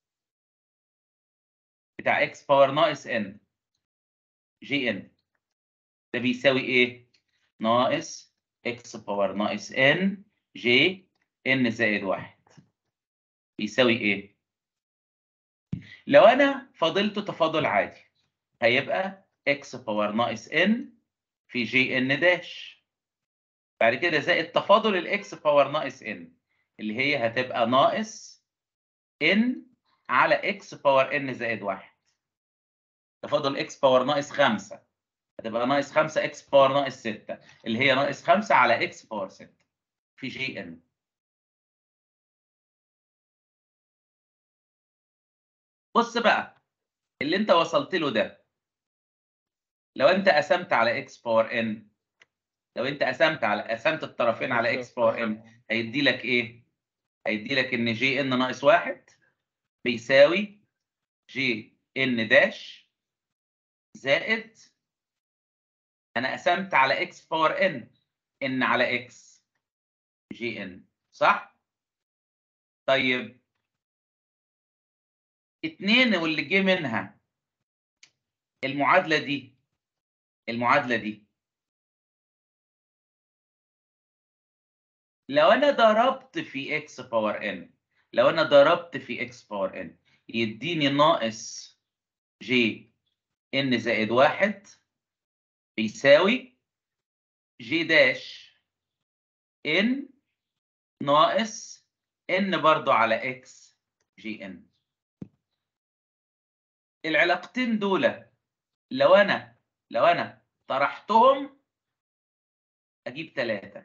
A: بتاع اكس باور ناقص ان جي ان ده بيساوي ايه؟ ناقص اكس باور ناقص ان جي ان زائد واحد بيساوي ايه؟ لو انا فاضلته تفاضل عادي هيبقى اكس باور ناقص ان في جي ان داش بعد كده زائد تفاضل الاكس باور ناقص ان اللي هي هتبقى ناقص ان على اكس باور ان زائد واحد تفاضل اكس باور ناقص خمسة هتبقى ناقص 5 اكس باور ناقص 6 اللي هي ناقص 5 على اكس باور 6 في جي ان بص بقى اللي انت وصلت له ده لو انت قسمت على اكس باور ان لو انت قسمت على قسمت الطرفين على اكس باور ان هيدي لك ايه؟ هيدي لك ان جي ان ناقص 1 بيساوي جي ان داش زائد انا قسمت على اكس باور ان ان على اكس جي ان صح؟ طيب اتنين واللي جه منها المعادلة دي المعادلة دي لو انا ضربت في اكس باور ان لو انا ضربت في اكس باور ان يديني ناقص جي ان زائد واحد بيساوي جي داش ان ناقص ان برضو على اكس جي ان العلاقتين دول لو انا لو انا طرحتهم اجيب ثلاثة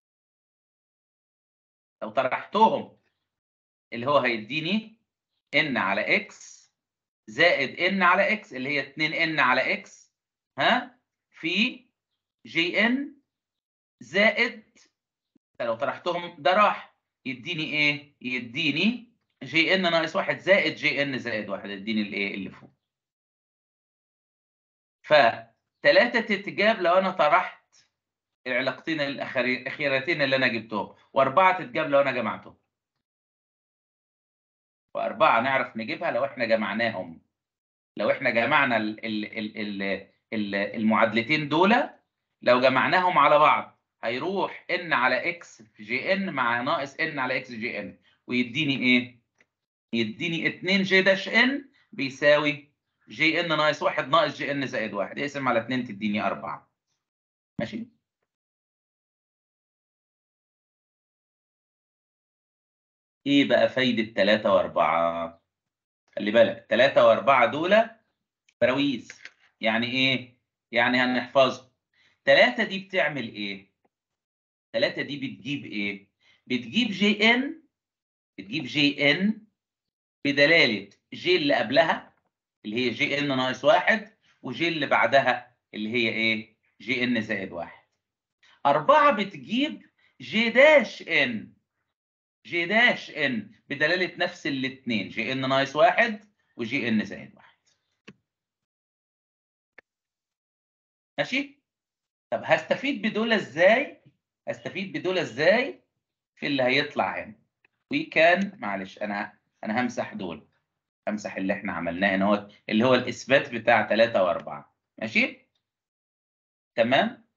A: لو طرحتهم اللي هو هيديني ان على اكس زائد ان على اكس اللي هي 2 ان على اكس ها في جي ان زائد لو طرحتهم ده راح يديني ايه؟ يديني جي ان ناقص واحد زائد جي ان زائد واحد يديني الايه اللي فوق. فتلاتة تتجاب لو انا طرحت العلاقتين الاخيرتين اللي انا جبتهم واربعة تتجاب لو انا جمعتهم. واربعة نعرف نجيبها لو احنا جمعناهم. لو احنا جمعنا ال ال ال المعادلتين دول لو جمعناهم على بعض هيروح ان على اكس في جي ان مع ناقص ان على اكس جي ان ويديني ايه؟ يديني 2 جي داش ان بيساوي جي ان ناقص 1 ناقص جي ان زائد 1 اقسم على 2 تديني 4 ماشي؟ ايه بقى فايدة 3 و4 خلي بالك 3 و4 دول براويز يعني ايه؟ يعني هنحفظهم تلاتة دي بتعمل ايه؟ تلاتة دي بتجيب ايه؟ بتجيب جي ان بتجيب جي ان بدلالة جي اللي قبلها اللي هي جي ان ناقص واحد وجي اللي بعدها اللي هي ايه؟ جي ان زائد واحد. أربعة بتجيب جي داش ان جي داش ان بدلالة نفس الاثنين جي ان ناقص واحد وجي ان زائد واحد. ماشي؟ طب هستفيد بدول ازاي؟ هستفيد بدول ازاي؟ في اللي هيطلع هنا. وي كان معلش انا انا همسح دول. همسح اللي احنا عملناه هنا هو اللي هو الاثبات بتاع 3 و4 ماشي؟ تمام؟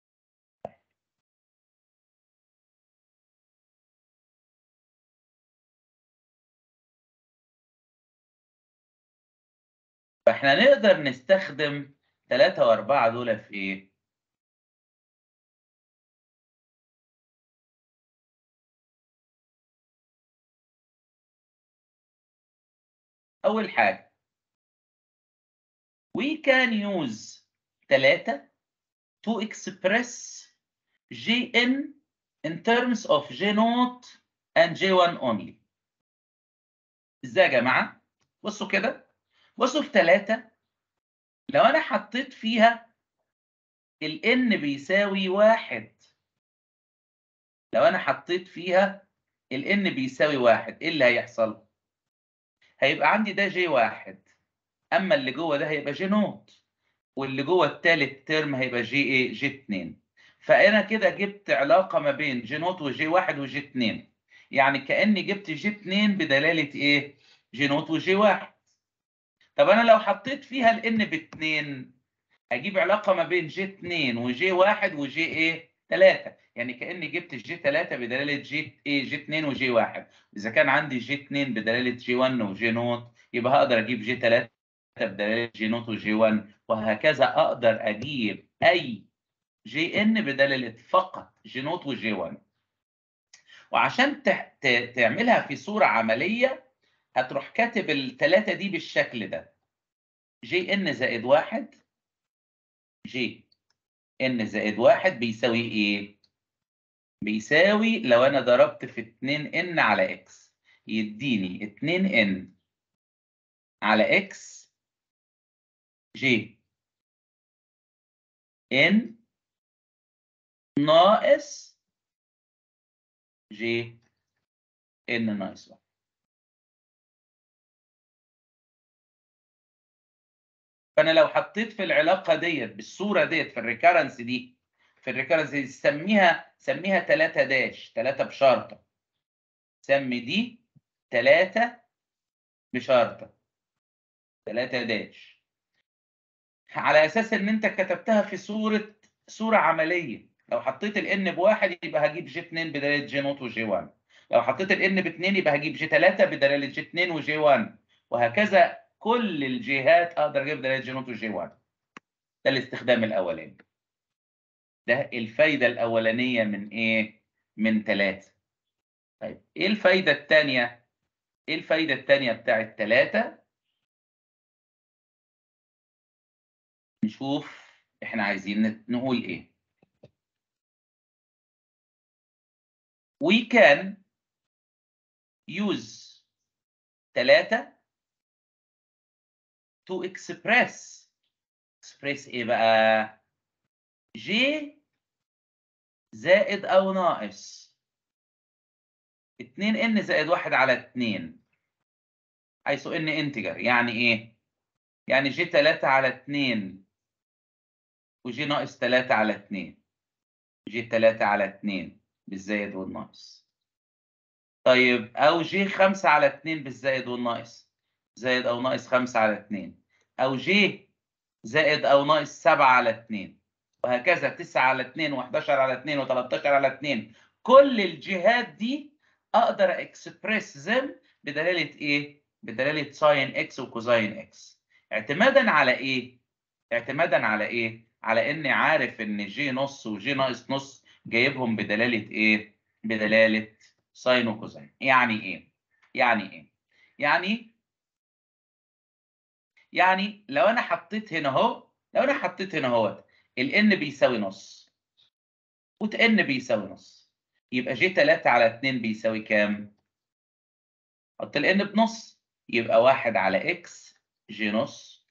A: فاحنا نقدر نستخدم 3 و4 دول في ايه؟ أول حاجة we can use 3 to express Gn in terms of G0 and G1 only. ازاي يا جماعة؟ بصوا كده بصوا في 3 لو أنا حطيت فيها ال n بيساوي واحد لو انا حطيت فيها ال n بيساوي واحد ايه اللي هيحصل؟ هيبقى عندي ده جي واحد اما اللي جوه ده هيبقى جي نوت واللي جوه التالت ترم هيبقى جي ايه؟ جي 2 فانا كده جبت علاقه ما بين جي نوت وجي واحد وجي 2 يعني كاني جبت جي 2 بدلاله ايه؟ جي نوت وجي واحد طب انا لو حطيت فيها الان باتنين اجيب علاقه ما بين جي 2 وجي 1 وجي ايه 3 يعني كاني جبت جي 3 بدلاله جي ايه جي 2 وجي 1 اذا كان عندي جي 2 بدلاله جي 1 وجي نوت يبقى هقدر اجيب جي 3 بدلاله جي نوت وجي 1 وهكذا اقدر اجيب اي جي ان بدلاله فقط جي نوت وجي 1 وعشان ت- ت- تعملها في صوره عمليه هتروح كاتب الثلاثه دي بالشكل ده جي ان زائد واحد جي ان زائد واحد بيساوي ايه؟ بيساوي لو انا ضربت في 2 ان على اكس يديني 2 ان على اكس جي ان ناقص جي ان ناقص 1 فانا لو حطيت في العلاقه ديت بالصوره ديت في الريكارنس دي في الريكارنس دي سميها سميها 3 داش 3 بشرطه سمي دي 3 بشرطه 3 داش على اساس ان انت كتبتها في صوره صوره عمليه لو حطيت الان بواحد يبقى هجيب جي 2 بدلاله جي نوت وجي 1 لو حطيت الان باثنين يبقى هجيب جي 3 بدلاله جي 2 وجي 1 وهكذا كل الجهات اقدر اجيب دلاله جي نوت وجي 1 ده الاستخدام الاولاني ده الفايده الاولانيه من ايه من ثلاثة طيب ايه الفايده الثانيه ايه الفايده الثانيه بتاعت ثلاثة نشوف احنا عايزين نقول ايه we can use ثلاثة to express express ايه بقى j زائد او ناقص 2 n زائد 1 على 2 حيث n انتجر يعني ايه يعني j 3 على 2 وجي ناقص 3 على 2 جي 3 على 2 بالزائد والناقص طيب او جي 5 على 2 بالزائد والناقص زائد او ناقص 5 على 2 او جي زائد او ناقص 7 على 2 وهكذا 9 على 2 و11 على 2 و13 على 2 كل الجهات دي اقدر اكسبريس زم بدلاله ايه؟ بدلاله ساين اكس وكوزاين اكس اعتمادا على ايه؟ اعتمادا على ايه؟ على اني عارف ان جي نص وجي ناقص نص جايبهم بدلاله ايه؟ بدلاله ساين وكوزاين يعني ايه؟ يعني ايه؟ يعني يعني لو انا حطيت هنا اهو لو انا حطيت هنا اهوت الان بيساوي نص وان بيساوي نص يبقى جي 3 على 2 بيساوي كام؟ حط الان بنص يبقى 1 على اكس جي نص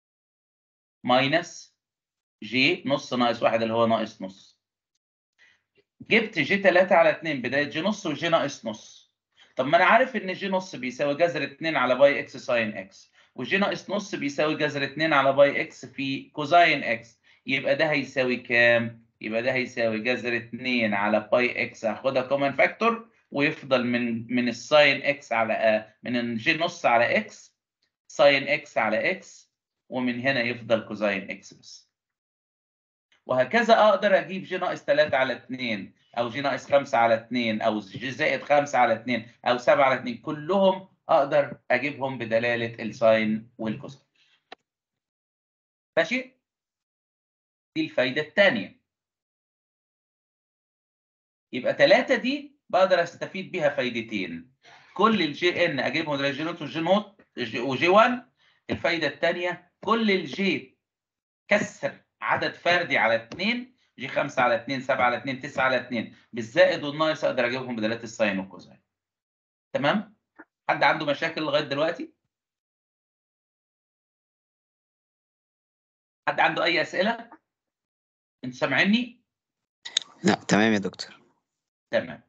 A: ماينس جي نص ناقص 1 اللي هو ناقص نص جبت جي 3 على 2 بدايه جي نص وجي ناقص نص طب ما انا عارف ان جي نص بيساوي جذر 2 على باي اكس ساين اكس وجي ناقص نص بيساوي جذر 2 على باي اكس في كوزاين اكس يبقى ده هيساوي كام؟ يبقى ده هيساوي جذر 2 على باي اكس هاخدها كومن فاكتور ويفضل من من الساين اكس على آه من الجي نص على اكس ساين اكس على اكس ومن هنا يفضل كوزاين اكس بس وهكذا اقدر اجيب جي ناقص 3 على 2 او جي ناقص 5 على 2 او جي زائد 5 على 2 او 7 على 2 كلهم اقدر اجيبهم بدلاله الساين والكوساين ماشي دي الفايده الثانيه يبقى 3 دي بقدر استفيد بيها فايدتين كل الجي ان اجيبهم بدلاله جي نوت وجي نوت وجي 1 الفايده الثانيه كل الجي كسر عدد فردي على 2 جي 5 على 2 7 على 2 9 على 2 بالزائد والناقص اقدر اجيبهم بدلالات الساين والكوزاين تمام حد عنده مشاكل لغايه دلوقتي حد عنده اي اسئله انت سامعني
D: لا تمام يا دكتور
A: تمام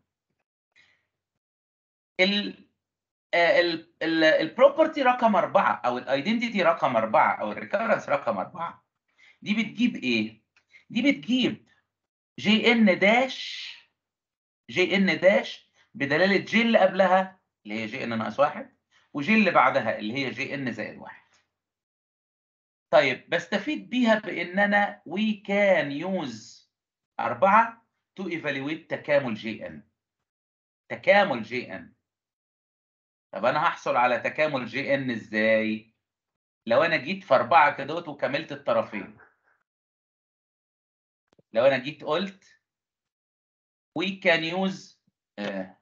A: ال البروبرتي رقم أربعة أو الايدنتيتي رقم أربعة أو الريكرنس رقم أربعة دي بتجيب إيه؟ دي بتجيب جي إن داش جي إن داش بدلالة جي اللي قبلها اللي هي جي إن ناقص واحد وجي اللي بعدها اللي هي جي إن زائد واحد. طيب بستفيد بيها بإن أنا we can use أربعة to evaluate تكامل جي إن. تكامل جي إن. طب انا هحصل على تكامل جي ان ازاي لو انا جيت في اربعه كدهوت وكملت الطرفين لو انا جيت قلت we can use آه.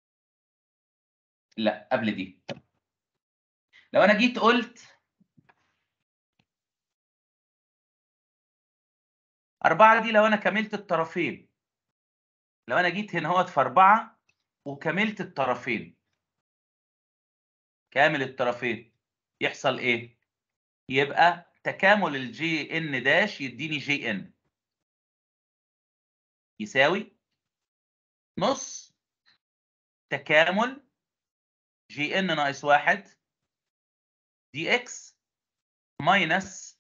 A: لا قبل دي لو انا جيت قلت أربعة دي لو أنا كملت الطرفين لو أنا جيت هنا اهوت في أربعة وكملت الطرفين كامل الطرفين يحصل ايه يبقى تكامل الجي ان داش يديني جي ان يساوي نص تكامل جي ان ناقص واحد دي اكس ماينس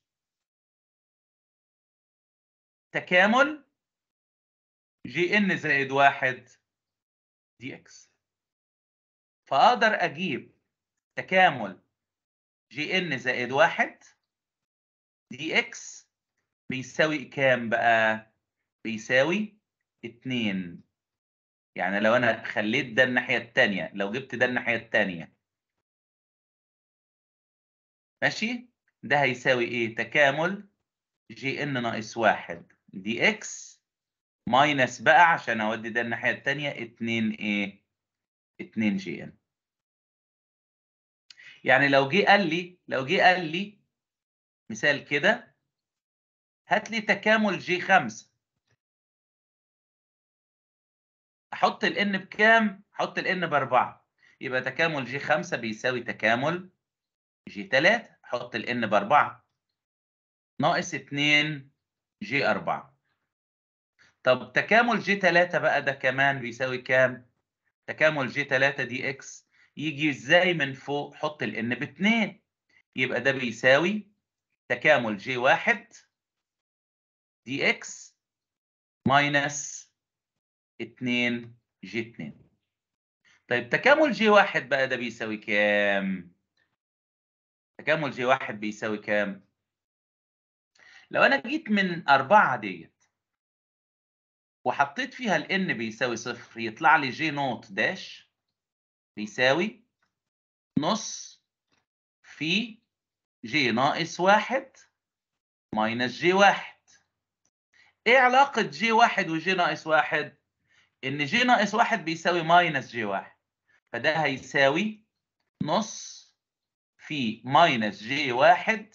A: تكامل جي ان زائد واحد دي اكس فاقدر اجيب تكامل جي ان زائد واحد دي اكس بيساوي كام بقى؟ بيساوي اتنين يعني لو انا خليت ده الناحية التانية لو جبت ده الناحية التانية ماشي؟ ده هيساوي ايه؟ تكامل جي ان ناقص واحد دي اكس ماينس بقى عشان اودي ده الناحية التانية اتنين ايه؟ اتنين جي ان يعني لو جه قال لي لو جه قال لي مثال كده هات لي تكامل جي 5 احط الان بكام احط الان باربعة يبقى تكامل جي 5 بيساوي تكامل جي 3 احط الان باربعة ناقص 2 جي 4 طب تكامل جي 3 بقى ده كمان بيساوي كام تكامل جي 3 دي اكس يجي ازاي من فوق حط الان باتنين يبقى ده بيساوي تكامل جي واحد دي اكس ماينس اتنين جي اتنين طيب تكامل جي واحد بقى ده بيساوي كام؟ تكامل جي واحد بيساوي كام؟ لو انا جيت من أربعة ديت وحطيت فيها الان بيساوي صفر يطلع لي جي نوت داش بيساوي نص في جي ناقص واحد ماينس جي واحد ايه علاقة جي واحد وجي ناقص واحد؟ ان جي ناقص واحد بيساوي ماينس جي واحد فده هيساوي نص في ماينس جي واحد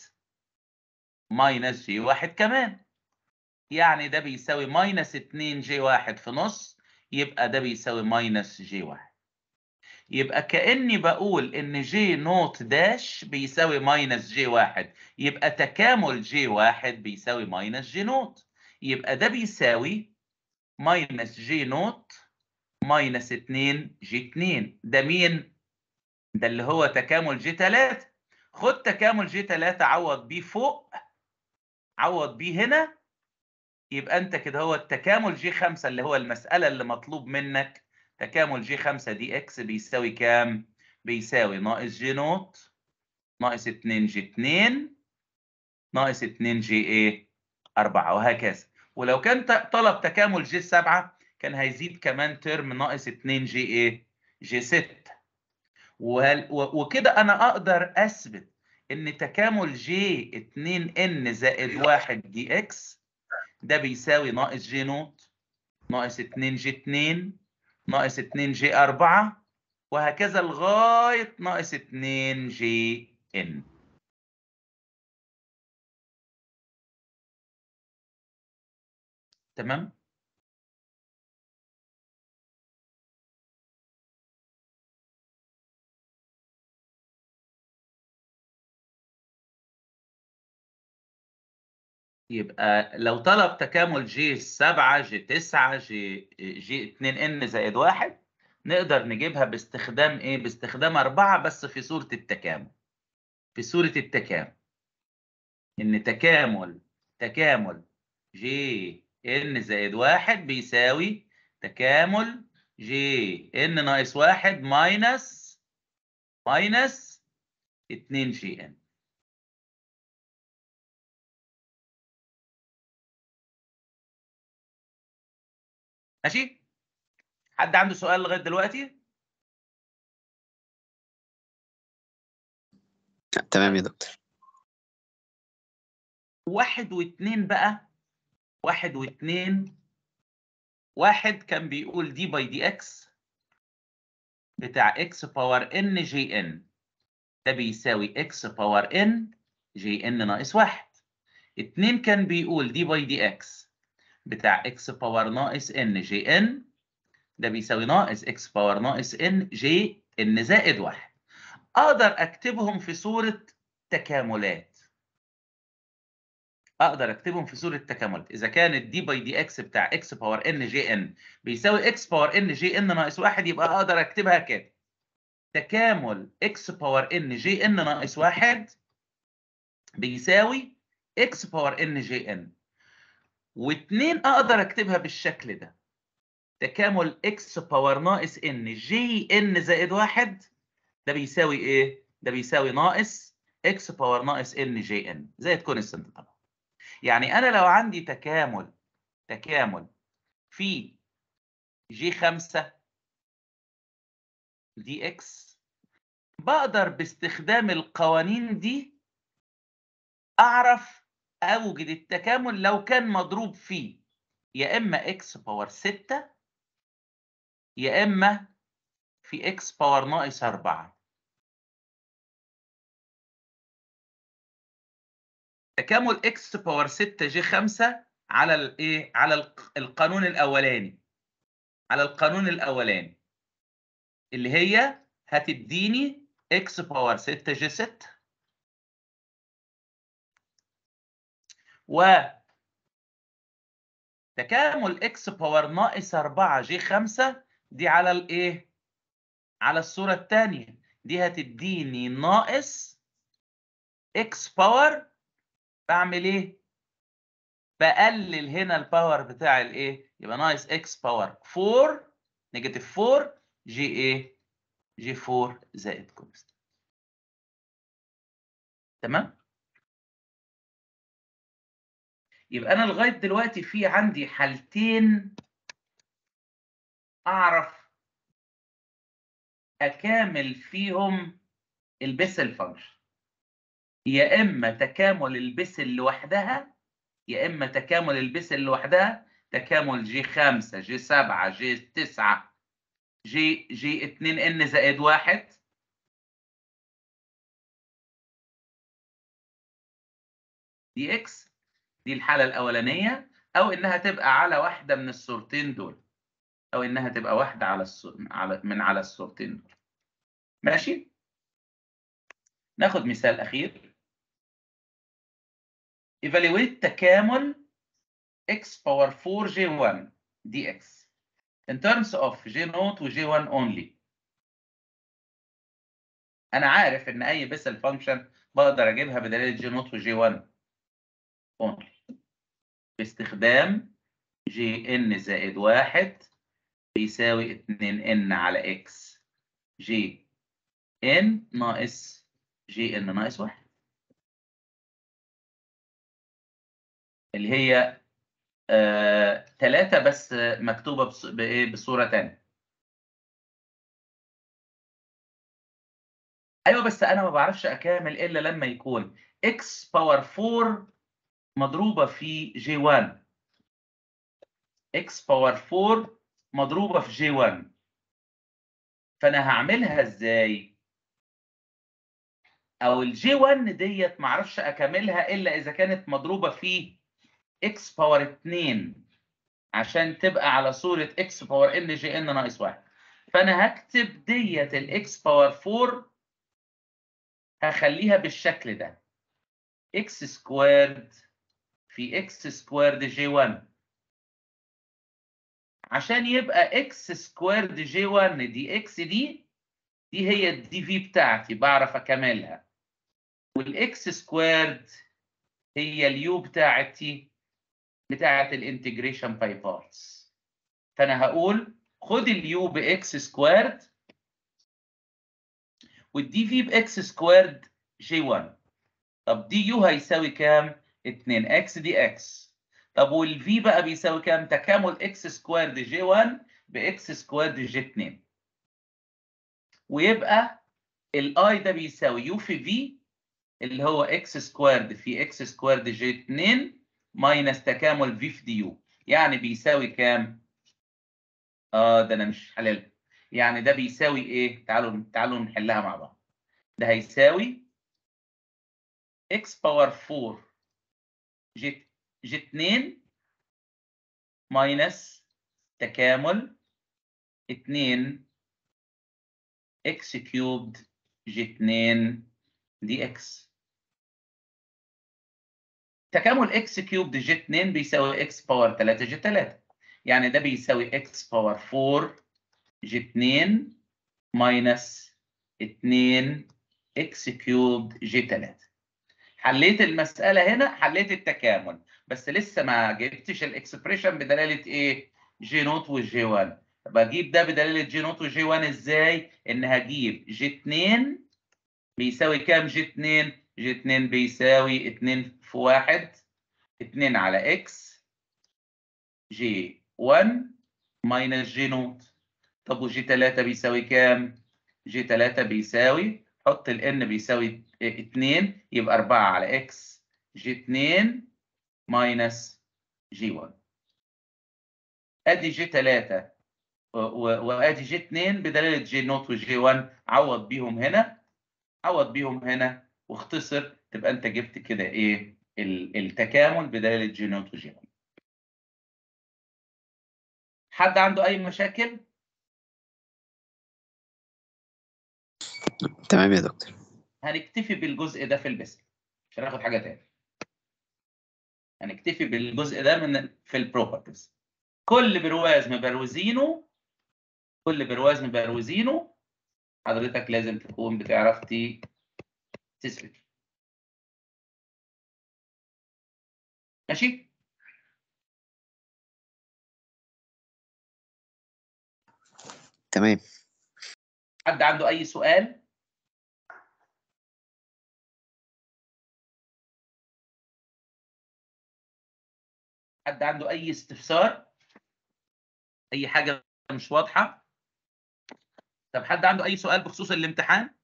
A: ماينس جي واحد كمان يعني ده بيساوي ماينس اتنين جي واحد في نص يبقى ده بيساوي ماينس جي واحد يبقى كأني بقول إن جي نوت داش بيساوي ماينس جي واحد يبقى تكامل جي واحد بيساوي ماينس جي نوت يبقى ده بيساوي ماينس جي نوت ماينس 2 جي 2 ده مين؟ ده اللي هو تكامل جي 3 خد تكامل جي 3 عوض بيه فوق عوض بيه هنا يبقى انت كده هو التكامل جي 5 اللي هو المسألة اللي مطلوب منك تكامل جي 5 دي اكس بيساوي كام؟ بيساوي ناقص جي نوت ناقص 2 جي 2 ناقص 2 جي ايه؟ 4 وهكذا ولو كان طلب تكامل جي 7 كان هيزيد كمان ترم ناقص 2 جي ايه؟ جي 6 وهل وكده انا اقدر اثبت ان تكامل جي 2 ان زائد 1 دي اكس ده بيساوي ناقص جي نوت ناقص 2 جي 2 ناقص 2 جي 4 وهكذا لغايه ناقص 2 جي ان تمام يبقى لو طلب تكامل جي 7 جي 9 جي جي 2 ان زائد 1 نقدر نجيبها باستخدام ايه؟ باستخدام 4 بس في صورة التكامل. في صورة التكامل. ان تكامل تكامل جي ان زائد 1 بيساوي تكامل جي ان ناقص 1 ماينس ماينس 2 جي ان. ماشي؟ حد عنده سؤال لغايه دلوقتي؟
D: لا، تمام يا دكتور
A: واحد واثنين بقى واحد واثنين واحد كان بيقول دي باي دي اكس بتاع اكس باور ان جي ان ده بيساوي اكس باور ان جي ان ناقص واحد اتنين كان بيقول دي باي دي اكس بتاع اكس باور ناقص ان جي ان ده بيساوي ناقص اكس باور ناقص ان جي ان زائد واحد اقدر اكتبهم في صورة تكاملات اقدر اكتبهم في صورة تكاملات اذا كانت دي باي دي اكس بتاع اكس باور ان جي ان بيساوي اكس باور ان جي ان ناقص واحد يبقى اقدر اكتبها كده تكامل اكس باور ان جي ان ناقص واحد بيساوي اكس باور ان جي ان واتنين اقدر اكتبها بالشكل ده تكامل اكس باور ناقص ان جي ان زائد واحد ده بيساوي ايه؟ ده بيساوي ناقص اكس باور ناقص ان جي ان زائد كونستنت طبعا. يعني انا لو عندي تكامل تكامل في جي 5 دي اكس بقدر باستخدام القوانين دي اعرف اوجد التكامل لو كان مضروب في يا اما اكس باور 6 يا اما في اكس باور ناقص 4 تكامل اكس باور 6 جي 5 على الايه على الق- القانون الاولاني على القانون الاولاني اللي هي هتديني اكس باور 6 جي 6 و تكامل اكس باور ناقص 4 جي 5 دي على الايه على الصورة الثانية دي هتديني ناقص اكس باور بعمل ايه بقلل هنا الباور بتاع الايه يبقى ناقص اكس باور 4 نيجاتيف 4 جي ايه جي 4 زائد كونستنت تمام يبقى انا لغايه دلوقتي في عندي حالتين اعرف اكامل فيهم البيسل فانكشن يا اما تكامل البيسل لوحدها يا اما تكامل البيسل لوحدها تكامل جي 5 جي 7 جي 9 جي جي 2 ان زائد 1 دي اكس دي الحاله الاولانيه او انها تبقى على واحده من الصورتين دول او انها تبقى واحده على الصور... على من على الصورتين دول ماشي ناخد مثال اخير evaluate تكامل x power 4 j1 dx in terms of j0 و j1 only انا عارف ان اي بيسل فانكشن بقدر اجيبها بدليل j0 و j1 only باستخدام جي ان زائد واحد بيساوي 2 ان على اكس جي ان ناقص جي ان ناقص واحد اللي هي آه، تلاتة بس مكتوبة بص- بإيه بصورة تانية أيوة بس أنا ما بعرفش أكامل إلا لما يكون x باور 4 مضروبة في جي 1 x باور 4 مضروبة في جي 1 فأنا هعملها إزاي؟ أو الجي 1 ديت ما اعرفش أكملها إلا إذا كانت مضروبة في x باور 2 عشان تبقى على صورة x باور n جي n ناقص 1 فأنا هكتب ديت ال x باور 4 هخليها بالشكل ده x سكويرد في اكس سكويرد جي 1 عشان يبقى اكس سكويرد جي 1 دي اكس دي دي هي الدي في بتاعتي بعرف اكملها والاكس سكويرد هي اليو بتاعتي بتاعت الانتجريشن باي بارتس فانا هقول خد اليو باكس سكويرد والدي في باكس سكويرد جي 1 طب دي يو هيساوي كام 2 اكس دي اكس طب والفي بقى بيساوي كام تكامل اكس سكويرد جي 1 باكس سكويرد جي 2 ويبقى الاي ده بيساوي يو في في اللي هو اكس سكويرد في اكس سكويرد جي 2 ماينس تكامل في في دي يو يعني بيساوي كام اه ده انا مش حللها يعني ده بيساوي ايه تعالوا تعالوا نحلها مع بعض ده هيساوي x باور 4 جي جي 2 ماينس تكامل 2 x كيوبد جي 2 دي اكس تكامل x كيوبد جي 2 بيساوي x باور 3 جي 3 يعني ده بيساوي x باور 4 جي 2 ماينس 2 x كيوبد جي 3 حليت المسألة هنا حليت التكامل بس لسه ما جبتش الاكسبريشن بدلالة ايه؟ جي نوت وجي 1 بجيب ده بدلالة جي نوت وجي 1 ازاي؟ ان هجيب جي 2 بيساوي كام جي 2؟ جي 2 بيساوي 2 في 1 2 على اكس جي 1 ماينس جي نوت طب وجي 3 بيساوي كام؟ جي 3 بيساوي حط ال n بيساوي 2 يبقى 4 على اكس جي 2 ماينس جي 1 ادي جي 3 وادي جي 2 بدلاله جي نوت وجي 1 عوض بيهم هنا عوض بيهم هنا واختصر تبقى انت جبت كده ايه التكامل بدلاله جي نوت وجي 1 حد عنده اي مشاكل؟
D: تمام يا دكتور
A: هنكتفي بالجزء ده في البسم مش هناخد حاجه تاني هنكتفي بالجزء ده من في البروبرتيز كل برواز مبروزينه كل برواز مبروزينه حضرتك لازم تكون بتعرف تي تثبت ماشي
D: تمام
A: حد عنده اي سؤال حد عنده اي استفسار اي حاجه مش واضحه طب حد عنده اي سؤال بخصوص الامتحان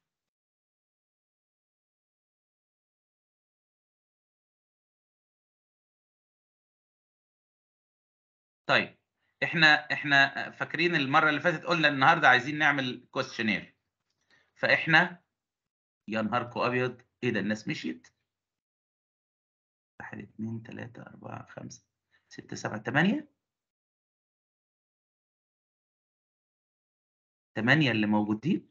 A: طيب احنا احنا فاكرين المره اللي فاتت قلنا النهارده عايزين نعمل كويستشنير فاحنا يا نهاركم ابيض ايه ده الناس مشيت واحد اتنين تلاتة أربعة خمسة ستة سبعة تمانية تمانية اللي موجودين